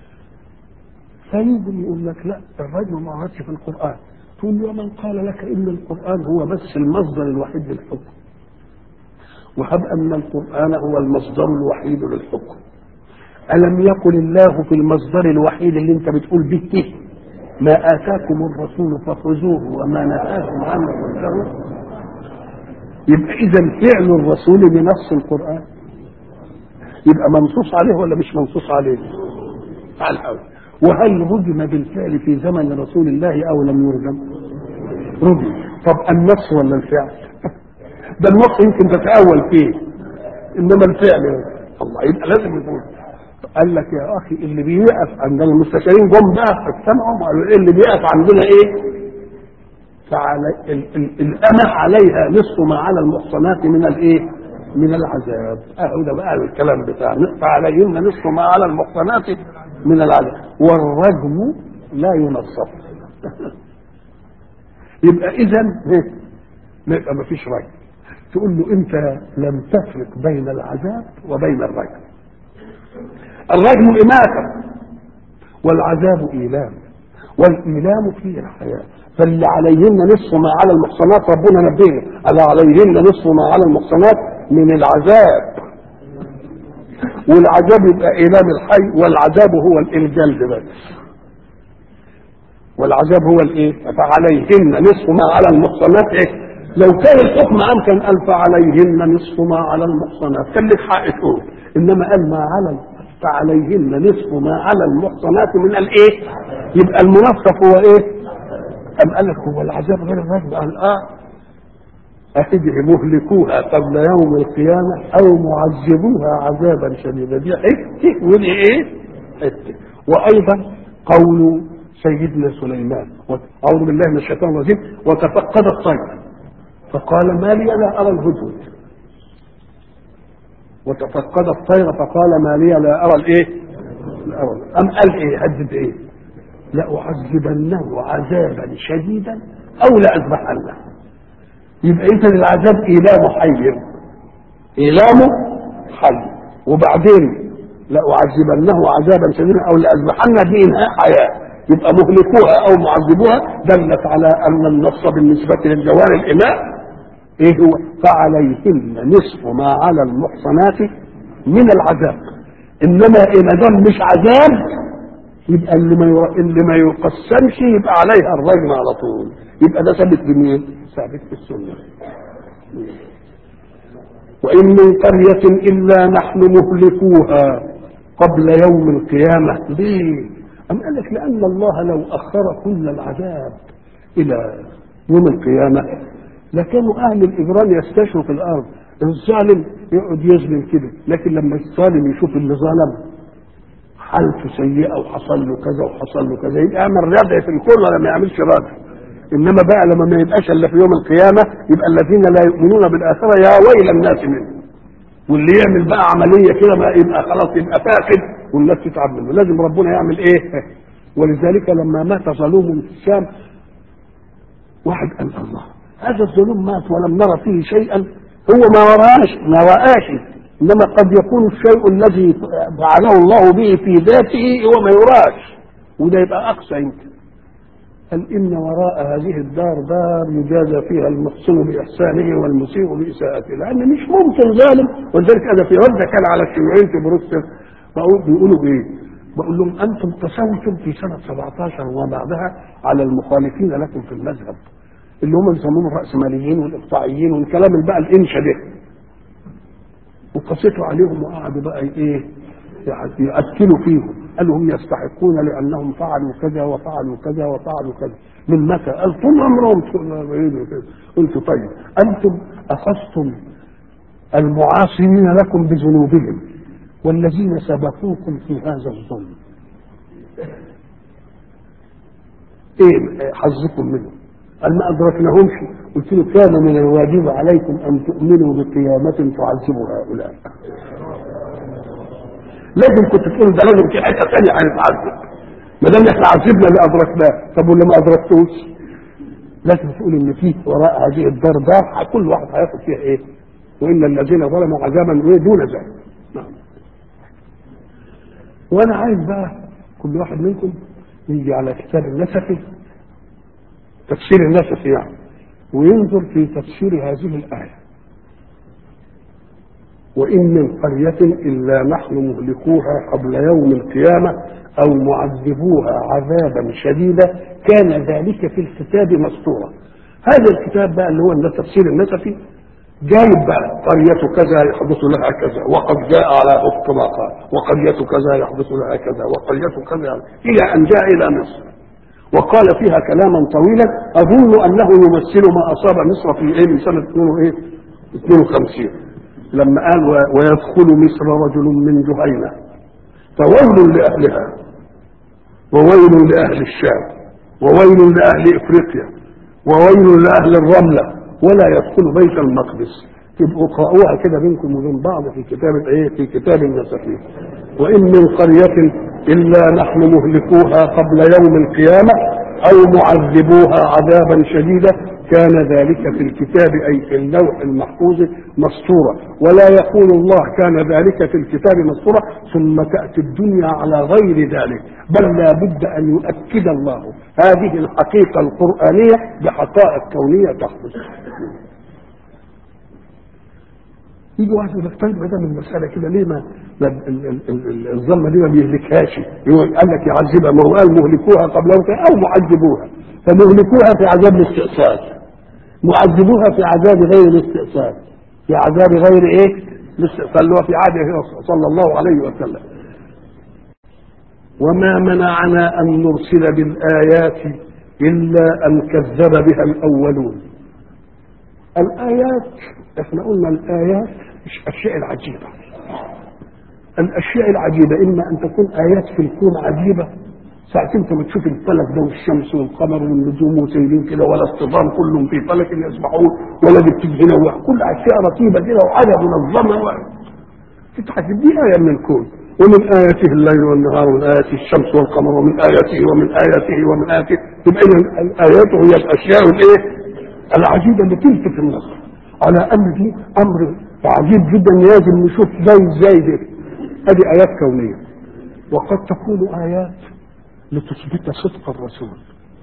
فيجي يقول لك لا الرجل ما عادش في القرآن تقول له من قال لك إن القرآن هو بس المصدر الوحيد للحكم وهب أن القرآن هو المصدر الوحيد للحكم ألم يقل الله في المصدر الوحيد اللي أنت بتقول به ما آتاكم الرسول فخذوه وما نهاكم عنه فانتهوا يبقى إذا فعل الرسول بنص القرآن يبقى منصوص عليه ولا مش منصوص عليه؟ على الأول وهل رجم بالفعل في زمن رسول الله أو لم يرجم؟ رجم طب النص ولا الفعل؟ ده النص يمكن تتأول فيه إنما الفعل الله يبقى لازم يكون قال لك يا اخي اللي بيقف عندنا المستشارين جم بقى فاجتمعوا وقالوا ايه اللي بيقف عندنا ايه؟ فعلي ال- ال- الامه عليها نصف ما على المحصنات من الايه؟ من العذاب اهو ده بقى الكلام بتاعنا فعليهن نصف ما على المحصنات من العذاب والرجم لا ينصف يبقى اذا يبقى ما فيش رجم تقول له انت لم تفرق بين العذاب وبين الرجم الرجم إماتة والعذاب إيلام والإيلام فيه الحياة فاللي عليهن نصف ما على المحصنات ربنا نبهنا على عليهن نصف ما على المحصنات من العذاب والعذاب يبقى إيلام الحي والعذاب هو الجلد بس والعذاب هو الايه؟ فعليهن نصف ما على المحصنات ايه؟ لو كان الحكم عام كان قال فعليهن نصف ما على المحصنات كان لك حق تقول انما قال ما على فعليهن نصف ما على المحصنات من الايه؟ يبقى المنصف هو ايه؟ أم قال لك هو العذاب غير الرجم قال اه أهدي مهلكوها قبل يوم القيامة أو معذبوها عذابا شديدا دي حتة ودي إيه؟ حتة وأيضا قول سيدنا سليمان أعوذ بالله من الشيطان الرجيم وتفقد الطير فقال ما لي لا أرى الهدهد وتفقد الطير فقال ما لي لا أرى الإيه؟ لا أرى أم قال إيه؟ هدد إيه؟ لأعذبنه عذابا شديدا أو لأذبحنه يبقى إذا العذاب إيلام حي إيلام حي وبعدين لأعذبنه عذابا شديدا أو لأذبحنه دي إنهاء حياة يبقى مهلكوها أو معذبوها دلت على أن النص بالنسبة للجوار الإماء إيه هو فعليهن نصف ما على المحصنات من العذاب إنما إن دام مش عذاب يبقى اللي ما ير... اللي ما يقسمش يبقى عليها الرجم على طول يبقى ده ثابت بمين؟ ثابت في السنه وإن من قرية إلا نحن مهلكوها قبل يوم القيامة ليه؟ أم قال لك لأن الله لو أخر كل العذاب إلى يوم القيامة لكانوا أهل الإجرام يستشروا في الأرض الظالم يقعد يظلم كده لكن لما الظالم يشوف اللي ظلم حالته سيئة وحصل له كذا وحصل له كذا يبقى يعمل ردع في الكل ولا ما يعملش ردع انما بقى لما ما يبقاش الا في يوم القيامه يبقى الذين لا يؤمنون بالاخره يا ويل الناس منهم واللي يعمل بقى عمليه كده بقى يبقى خلاص يبقى فاقد والناس تتعب منه لازم ربنا يعمل ايه ولذلك لما مات ظلوم في الشام واحد قال الله هذا الظلوم مات ولم نرى فيه شيئا هو ما رآش ما رآش انما قد يكون الشيء الذي فعله الله به في ذاته هو ما يراش وده يبقى اقصى يمكن قال ان وراء هذه الدار دار يجازى فيها المحسن باحسانه والمسيء باساءته لان مش ممكن ظالم ولذلك انا في رد كان على الشيوعيين في بروكسل بقول بيقولوا ايه؟ بقول لهم انتم تساوتم في سنه 17 وما بعدها على المخالفين لكم في المذهب اللي هم يسموهم الراسماليين والاقطاعيين والكلام اللي بقى الانشا ده وقصيتوا عليهم وقعدوا بقى ايه يأكلوا فيهم قالوا هم يستحقون لانهم فعلوا كذا وفعلوا كذا وفعلوا كذا من متى؟ قال طول عمرهم قلت طيب انتم اخذتم المعاصرين لكم بذنوبهم والذين سبقوكم في هذا الظلم ايه حظكم منهم قال ما ادركناهمش قلت له كان من الواجب عليكم ان تؤمنوا بقيامه تعذب هؤلاء لازم كنت تقول ده لازم في حته ثانيه هنتعذب ما دام احنا عذبنا اللي ادركناه طب واللي ما ادركتوش لازم تقول ان في وراء هذه الدار دار كل واحد هياخد فيها ايه وان الذين ظلموا عذابا دون ذلك نعم وانا عايز بقى كل واحد منكم يجي على كتاب النسفي تفسير النسفي يعني وينظر في تفسير هذه الآية وإن من قرية إلا نحن مهلكوها قبل يوم القيامة أو معذبوها عذابا شديدا كان ذلك في الكتاب مسطورا هذا الكتاب بقى اللي هو التفسير النسفي جايب بقى قرية كذا يحدث لها كذا وقد جاء على وفق ما قال وقرية كذا يحدث لها كذا وقرية كذا إلى أن جاء إلى مصر وقال فيها كلاما طويلا أظن أنه يمثل ما أصاب مصر في إيه من سنة 52 لما قال ويدخل مصر رجل من جهينة فويل لأهلها وويل لأهل الشام وويل لأهل إفريقيا وويل لأهل الرملة ولا يدخل بيت المقدس تبقوا قرأوها كده بينكم وبين بعض في كتاب الايه في كتاب النسخين وان من قرية الا نحن مهلكوها قبل يوم القيامة او معذبوها عذابا شديدا كان ذلك في الكتاب اي في اللوح المحفوظ مسطورا ولا يقول الله كان ذلك في الكتاب مسطورا ثم تاتي الدنيا على غير ذلك بل لا بد ان يؤكد الله هذه الحقيقه القرانيه بحقائق كونيه تحدث يجي واحد يقول لك طيب ده من المساله كده ليه ما الظلمه دي ما بيهلكهاش يقول قال لك يعذبها ما هو قال مهلكوها قبل او معذبوها فمهلكوها في عذاب الاستئصال معذبوها في عذاب غير الاستئصال في عذاب غير ايه الاستئصال اللي هو في عهده صلى الله عليه وسلم وما منعنا ان نرسل بالايات الا ان كذب بها الاولون الايات احنا قلنا الايات مش الاشياء العجيبه الاشياء العجيبه اما ان تكون ايات في الكون عجيبه ساعة انت بتشوف الفلك ده والشمس والقمر والنجوم وسيرين كده ولا الصدام كلهم في فلك يسبحون ولا بتجي هنا كل اشياء رتيبه كده وحاجه منظمه تتحسب دي ايه من الكون ومن آياته الليل والنهار ومن آياته الشمس والقمر ومن آياته ومن آياته ومن آياته تبقى آياته هي الأشياء الإيه؟ العجيبة اللي تلفت النظر على أن دي أمر عجيب جدا لازم نشوف زي زي دي هذه آيات كونية وقد تكون آيات لتثبت صدق الرسول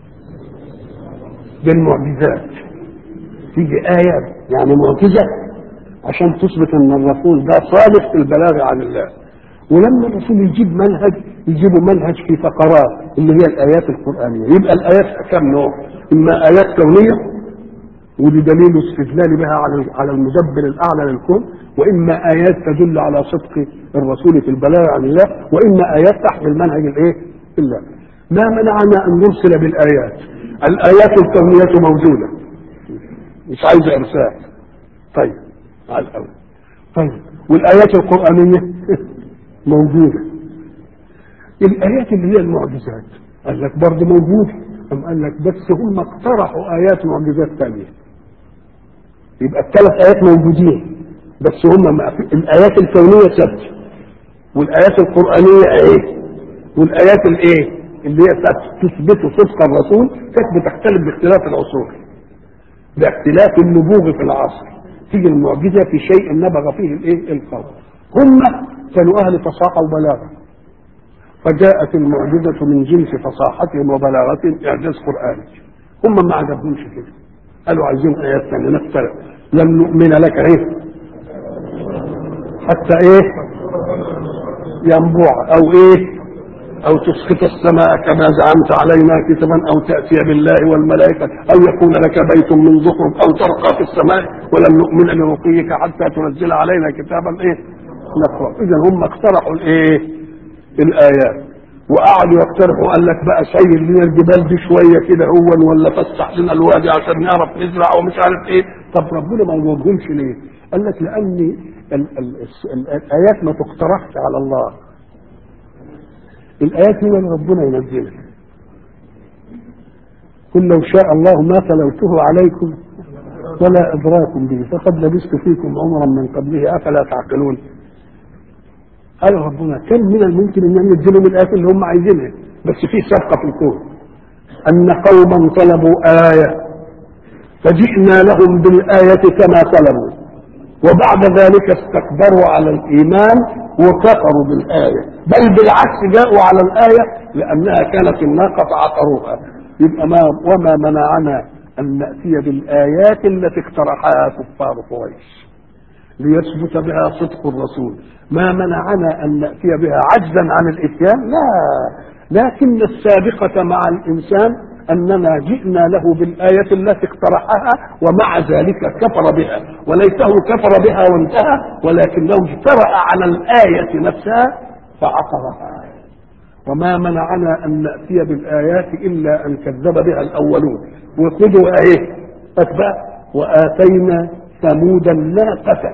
بالمعجزات تيجي آية يعني معجزة عشان تثبت ان الرسول ده صادق في البلاغ عن الله ولما الرسول يجيب منهج يجيبوا منهج في فقرات اللي هي الايات القرانيه يبقى الايات كم نوع اما ايات كونيه ودي دليل استدلال بها على على المدبر الاعلى للكون واما ايات تدل على صدق الرسول في البلاغ عن الله واما ايات تحمل منهج الايه؟ الله ما منعنا ان نرسل بالايات الايات الكونيه موجوده مش عايزه ارسال طيب على الاول طيب والايات القرانيه موجوده الايات اللي هي المعجزات قال لك برضه موجوده أم قال لك بس هم اقترحوا آيات معجزات ثانية يبقى الثلاث آيات موجودين بس هم ما في الآيات الكونية ثابتة والآيات القرآنية إيه؟ والآيات الإيه؟ اللي هي تثبت صدق الرسول كانت بتختلف باختلاف العصور باختلاف النبوغ في العصر تيجي المعجزة في شيء نبغ فيه الإيه؟ القول هم كانوا أهل فصاحة وبلاغة فجاءت المعجزة من جنس فصاحتهم وبلاغتهم إعجاز قرآني هم ما عجبهمش كده قالوا عايزين آيات ثانية نختلف لن نؤمن لك إيه حتى إيه ينبوع أو إيه أو تسقط السماء كما زعمت علينا كتبا أو تأتي بالله والملائكة أو يكون لك بيت من زخرف أو ترقى في السماء ولن نؤمن لرقيك حتى تنزل علينا كتابا إيه نقرأ إذا هم اقترحوا الإيه الآيات وقعدوا يقترحوا قال لك بقى شيل لنا الجبال دي شويه كده هو ولا فسح لنا الوادي عشان نعرف نزرع ومش عارف ايه طب ربنا ما يوجهمش ليه؟ قال لك لان ال ال ال الايات ما تقترحش على الله الايات هي اللي ربنا ينزلها قل لو شاء الله ما تلوته عليكم ولا ادراكم به فقد لبثت فيكم عمرا من قبله افلا تعقلون قال ربنا كم من الممكن ان ينزلوا من الايات اللي هم عايزينها بس في سبقه في الكون ان قوما طلبوا ايه فجئنا لهم بالايه كما طلبوا وبعد ذلك استكبروا على الايمان وكفروا بالايه بل بالعكس جاءوا على الايه لانها كانت الناقه فعقروها يبقى ما وما منعنا ان ناتي بالايات التي اقترحها كفار قريش ليثبت بها صدق الرسول ما منعنا ان ناتي بها عجزا عن الاتيان لا لكن السابقه مع الانسان اننا جئنا له بالايه التي اقترحها ومع ذلك كفر بها وليته كفر بها وانتهى ولكنه اجترا على الايه نفسها فعقرها وما منعنا ان ناتي بالايات الا ان كذب بها الاولون وخذوا ايه اتبع واتينا ثمود الناقه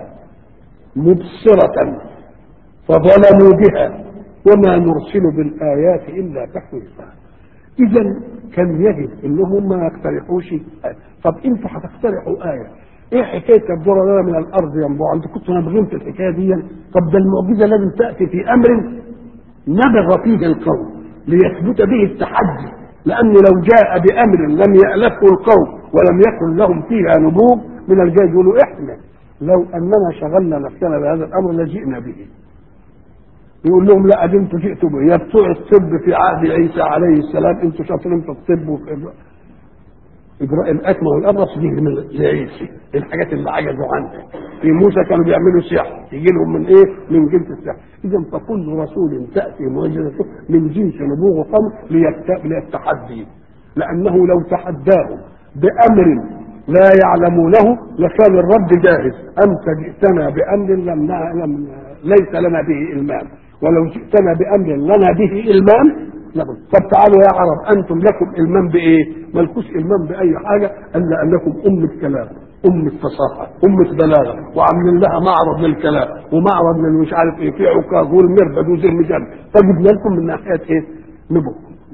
مبصرة فظلموا بها وما نرسل بالآيات إلا تخويفا إذا كان يجب إنهم ما يقترحوش آية. طب أنتوا هتقترحوا آية إيه حكاية الذرة لنا من الأرض ينبوع أنتوا كنتوا نابغين في الحكاية دي طب ده المعجزة لازم تأتي في أمر نبغ فيه القوم ليثبت به التحدي لأن لو جاء بأمر لم يألفه القوم ولم يكن لهم فيها نبوغ من الجاي يقولوا إحنا لو اننا شغلنا نفسنا بهذا الامر لجئنا به يقول لهم لا دي انتوا جئتوا به يا بتوع الطب في عهد عيسى عليه السلام انتوا شاطرين في الطب وفي إجراء, اجراء الاكمه والابرص دي من عيسى الحاجات اللي عجزوا عنها في موسى كانوا بيعملوا سحر يجي لهم من ايه؟ من جنس السحر اذا فكل رسول تاتي معجزته من جنس نبوغ قوم للتحدي لانه لو تحداهم بامر لا يعلمونه لكان الرب جاهز انت جئتنا بامر لم, لم ليس لنا به المام ولو جئتنا بامر لنا به المام نقول طب تعالوا يا عرب انتم لكم المام بايه؟ مالكوش المام باي حاجه الا انكم امه كلام أمة فصاحة أمة بلاغة وعاملين لها معرض للكلام ومعرض للمش عارف ايه في عكاظ والمربد وزي المجال فجبنا لكم من ناحية ايه؟ نبوة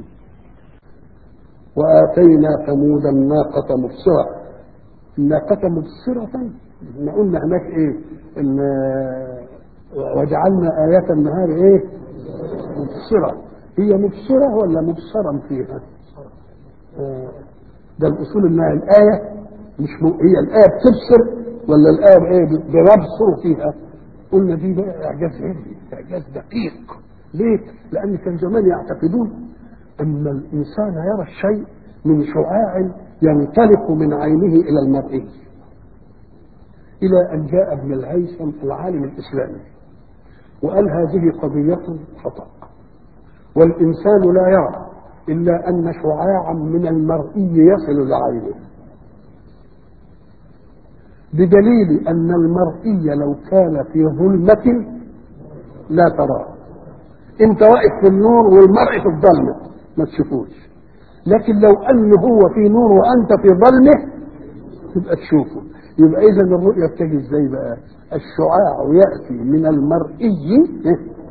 وآتينا ثمود الناقة مبصرة الناقة مبصرة احنا قلنا هناك ايه ان وجعلنا آيات النهار ايه مبصرة هي مبصرة ولا مبصرا فيها آه ده الأصول انها الآية مش م... هي الآية بتبصر ولا الآية ايه بيبصروا فيها قلنا دي بقى إعجاز علمي إعجاز دقيق ليه؟ لأن كان زمان يعتقدون أن الإنسان يرى الشيء من شعاع ينطلق من عينه الى المرئي الى ان جاء ابن الهيثم العالم الاسلامي وقال هذه قضيه خطا والانسان لا يرى الا ان شعاعا من المرئي يصل لعينه بدليل ان المرئي لو كان في ظلمه لا تراه انت واقف في النور والمرء في الظلمه ما تشوفوش لكن لو انه هو في نور وانت في ظلمه تبقى تشوفه يبقى اذا الرؤيه بتجي ازاي بقى الشعاع ياتي من المرئي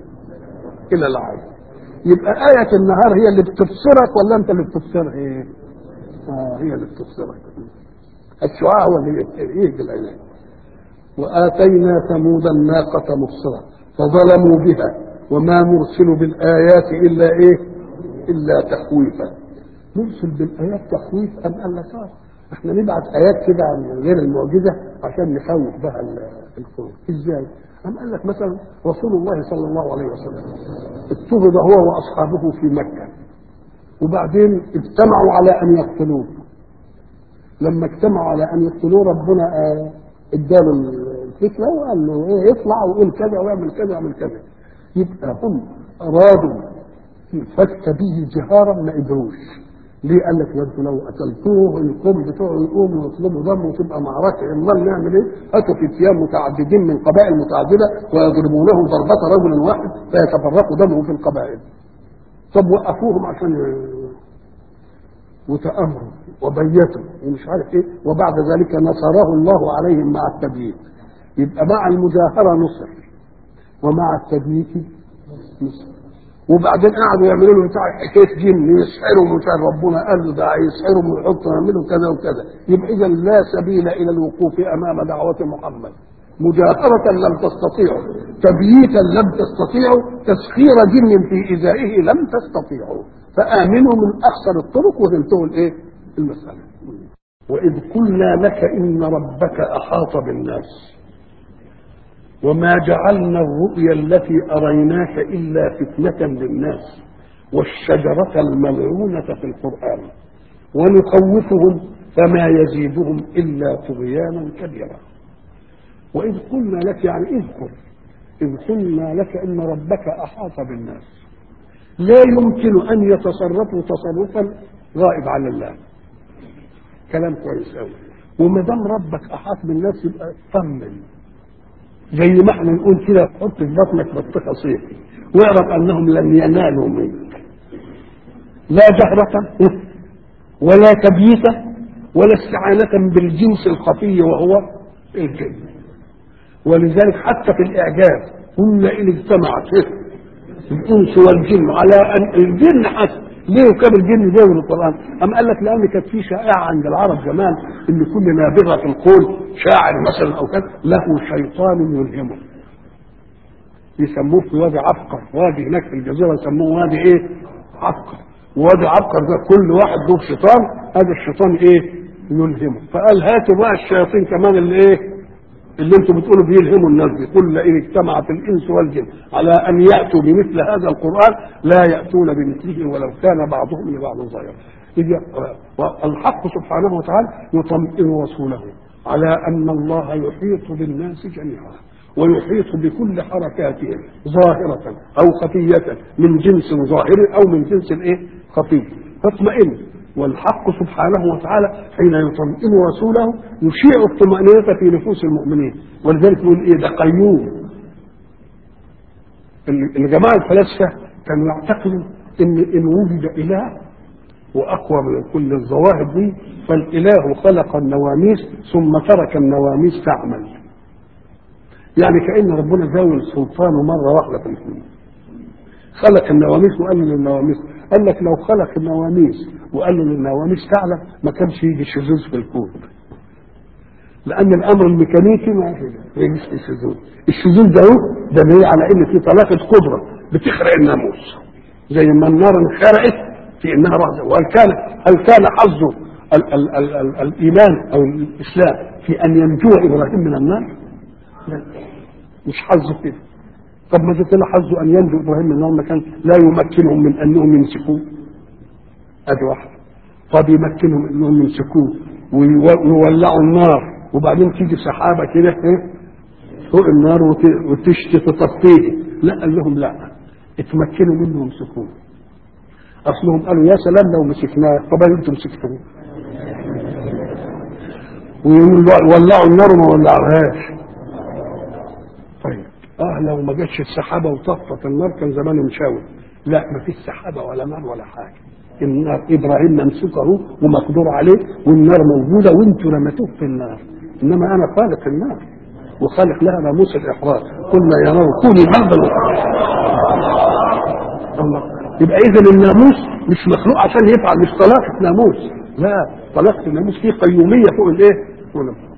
الى العين يبقى آية النهار هي اللي بتبصرك ولا أنت اللي بتبصرها إيه؟ هي اللي بتبصرك الشعاع هو اللي يهدي العينين وآتينا ثمود الناقة مبصرة فظلموا بها وما نرسل بالآيات إلا إيه؟ إلا تخويفا نرسل بالآيات تخويف أم قال لك آه احنا نبعت آيات كده عن غير المعجزة عشان نخوف بها القلوب إزاي؟ أم قال لك مثلا رسول الله صلى الله عليه وسلم اضطهد هو وأصحابه في مكة وبعدين اجتمعوا على أن يقتلوه لما اجتمعوا على أن يقتلوه ربنا آه اداله الفكره وقال له ايه يطلع ويقول كذا ويعمل كذا ويعمل كذا يبقى هم ارادوا الفتك به جهارا ما قدروش ليه قال لك انتوا لو قتلتوه القوم بتوعه يقوموا يطلبوا دم وتبقى معركه امال نعمل ايه؟ هاتوا فتيان متعددين من قبائل متعدده ويضربونه ضربه رجل واحد فيتفرق دمه في القبائل. طب وقفوهم عشان وتأمروا وبيتوا ومش عارف ايه وبعد ذلك نصره الله عليهم مع التبييت يبقى مع المجاهرة نصر ومع التبييت نصر وبعدين قعدوا يعملوا له بتاع حكايه جن يسحروا مش عارف ربنا قال له ده هيسحروا ويحطوا يعملوا كذا وكذا يبقى اذا لا سبيل الى الوقوف امام دعوه محمد مجاهرة لم تستطيعوا تبييتا لم تستطيعوا تسخير جن في إزائه لم تستطيعوا فآمنوا من أخسر الطرق وتنتهوا الإيه؟ المسألة وإذ قلنا لك إن ربك أحاط بالناس وما جعلنا الرؤيا التي أريناك إلا فتنة للناس والشجرة الملعونة في القرآن ونخوفهم فما يزيدهم إلا طغيانا كبيرا وإذ قلنا لك يعني اذكر إذ قلنا لك إن ربك أحاط بالناس لا يمكن أن يتصرفوا تصرفا غائب عن الله كلام كويس قوي وما دام ربك أحاط بالناس يبقى طمن زي ما احنا نقول كده حط في بطنك بطيخه صيفي واعرف انهم لن ينالوا منك لا جهرة ولا تبييتا ولا استعانة بالجنس الخفي وهو الجن ولذلك حتى في الإعجاز قلنا إن اجتمعت الإنس والجن على أن الجن حتى ليه كان الجن زي القرآن أم قال لك لأن كانت في شائعة عند العرب زمان إن كل نابغة في القول شاعر مثلا أو كذا له شيطان يلهمه يسموه في وادي عبقر وادي هناك في الجزيرة يسموه وادي إيه عبقر وادي عبقر ده كل واحد له شيطان هذا الشيطان إيه يلهمه فقال هاتوا بقى الشياطين كمان اللي إيه اللي انتم بتقولوا بيلهموا الناس دي قل لئن اجتمعت الانس والجن على ان ياتوا بمثل هذا القران لا ياتون بمثله ولو كان بعضهم لبعض ظاهرا اذ الحق سبحانه وتعالى يطمئن رسوله على ان الله يحيط بالناس جميعا ويحيط بكل حركاتهم ظاهرة أو خفية من جنس ظاهر أو من جنس إيه خفي فاطمئن والحق سبحانه وتعالى حين يطمئن رسوله يشيع الطمأنينة في نفوس المؤمنين ولذلك يقول ايه ده قيوم الجماعة الفلاسفة كانوا يعتقدوا ان ان وجد اله واقوى من كل الظواهر دي فالاله خلق النواميس ثم ترك النواميس تعمل يعني كأن ربنا زاول سلطانه مرة واحدة في الكون خلق النواميس وقال للنواميس قال لك لو خلق النواميس وقال له للنواميس تعلم ما كانش يجي الشذوذ في الكون لان الامر الميكانيكي ما يجيش في الشذوذ الشذوذ ده ده دليل على ان في طلاقه قدره بتخرق الناموس زي ما النار انخرقت في انها رهزه وهل كان هل كان حظه ال ال ال ال الايمان او الاسلام في ان ينجو ابراهيم من النار؟ لا مش حظه كده طب ما زلت حظه ان ينجو ابراهيم من النار ما كان لا يمكنهم من انهم يمسكوه ادي واحده طب يمكنهم انهم يمسكوه ويولعوا النار وبعدين تيجي سحابه كده ايه فوق النار وتشتي تطفيه لا قال لهم لا اتمكنوا منه وامسكوه اصلهم قالوا يا سلام لو مسكناه طب انتم مسكتوه ويولعوا النار وما ولعوهاش طيب اه لو ما جاتش السحابه وطفت النار كان زمانه مشاور لا ما فيش سحابه ولا نار ولا حاجه النار ابراهيم ممسوكه ومقدور عليه والنار موجوده وانتوا رميتوه في النار انما انا خالق النار وخالق لها ناموس الاحراج قلنا يا نار كوني بردا الله يبقى اذا الناموس مش مخلوق عشان يفعل مش طلاقه ناموس لا طلقت الناموس فيه قيوميه فوق الايه؟ فوق الناموس.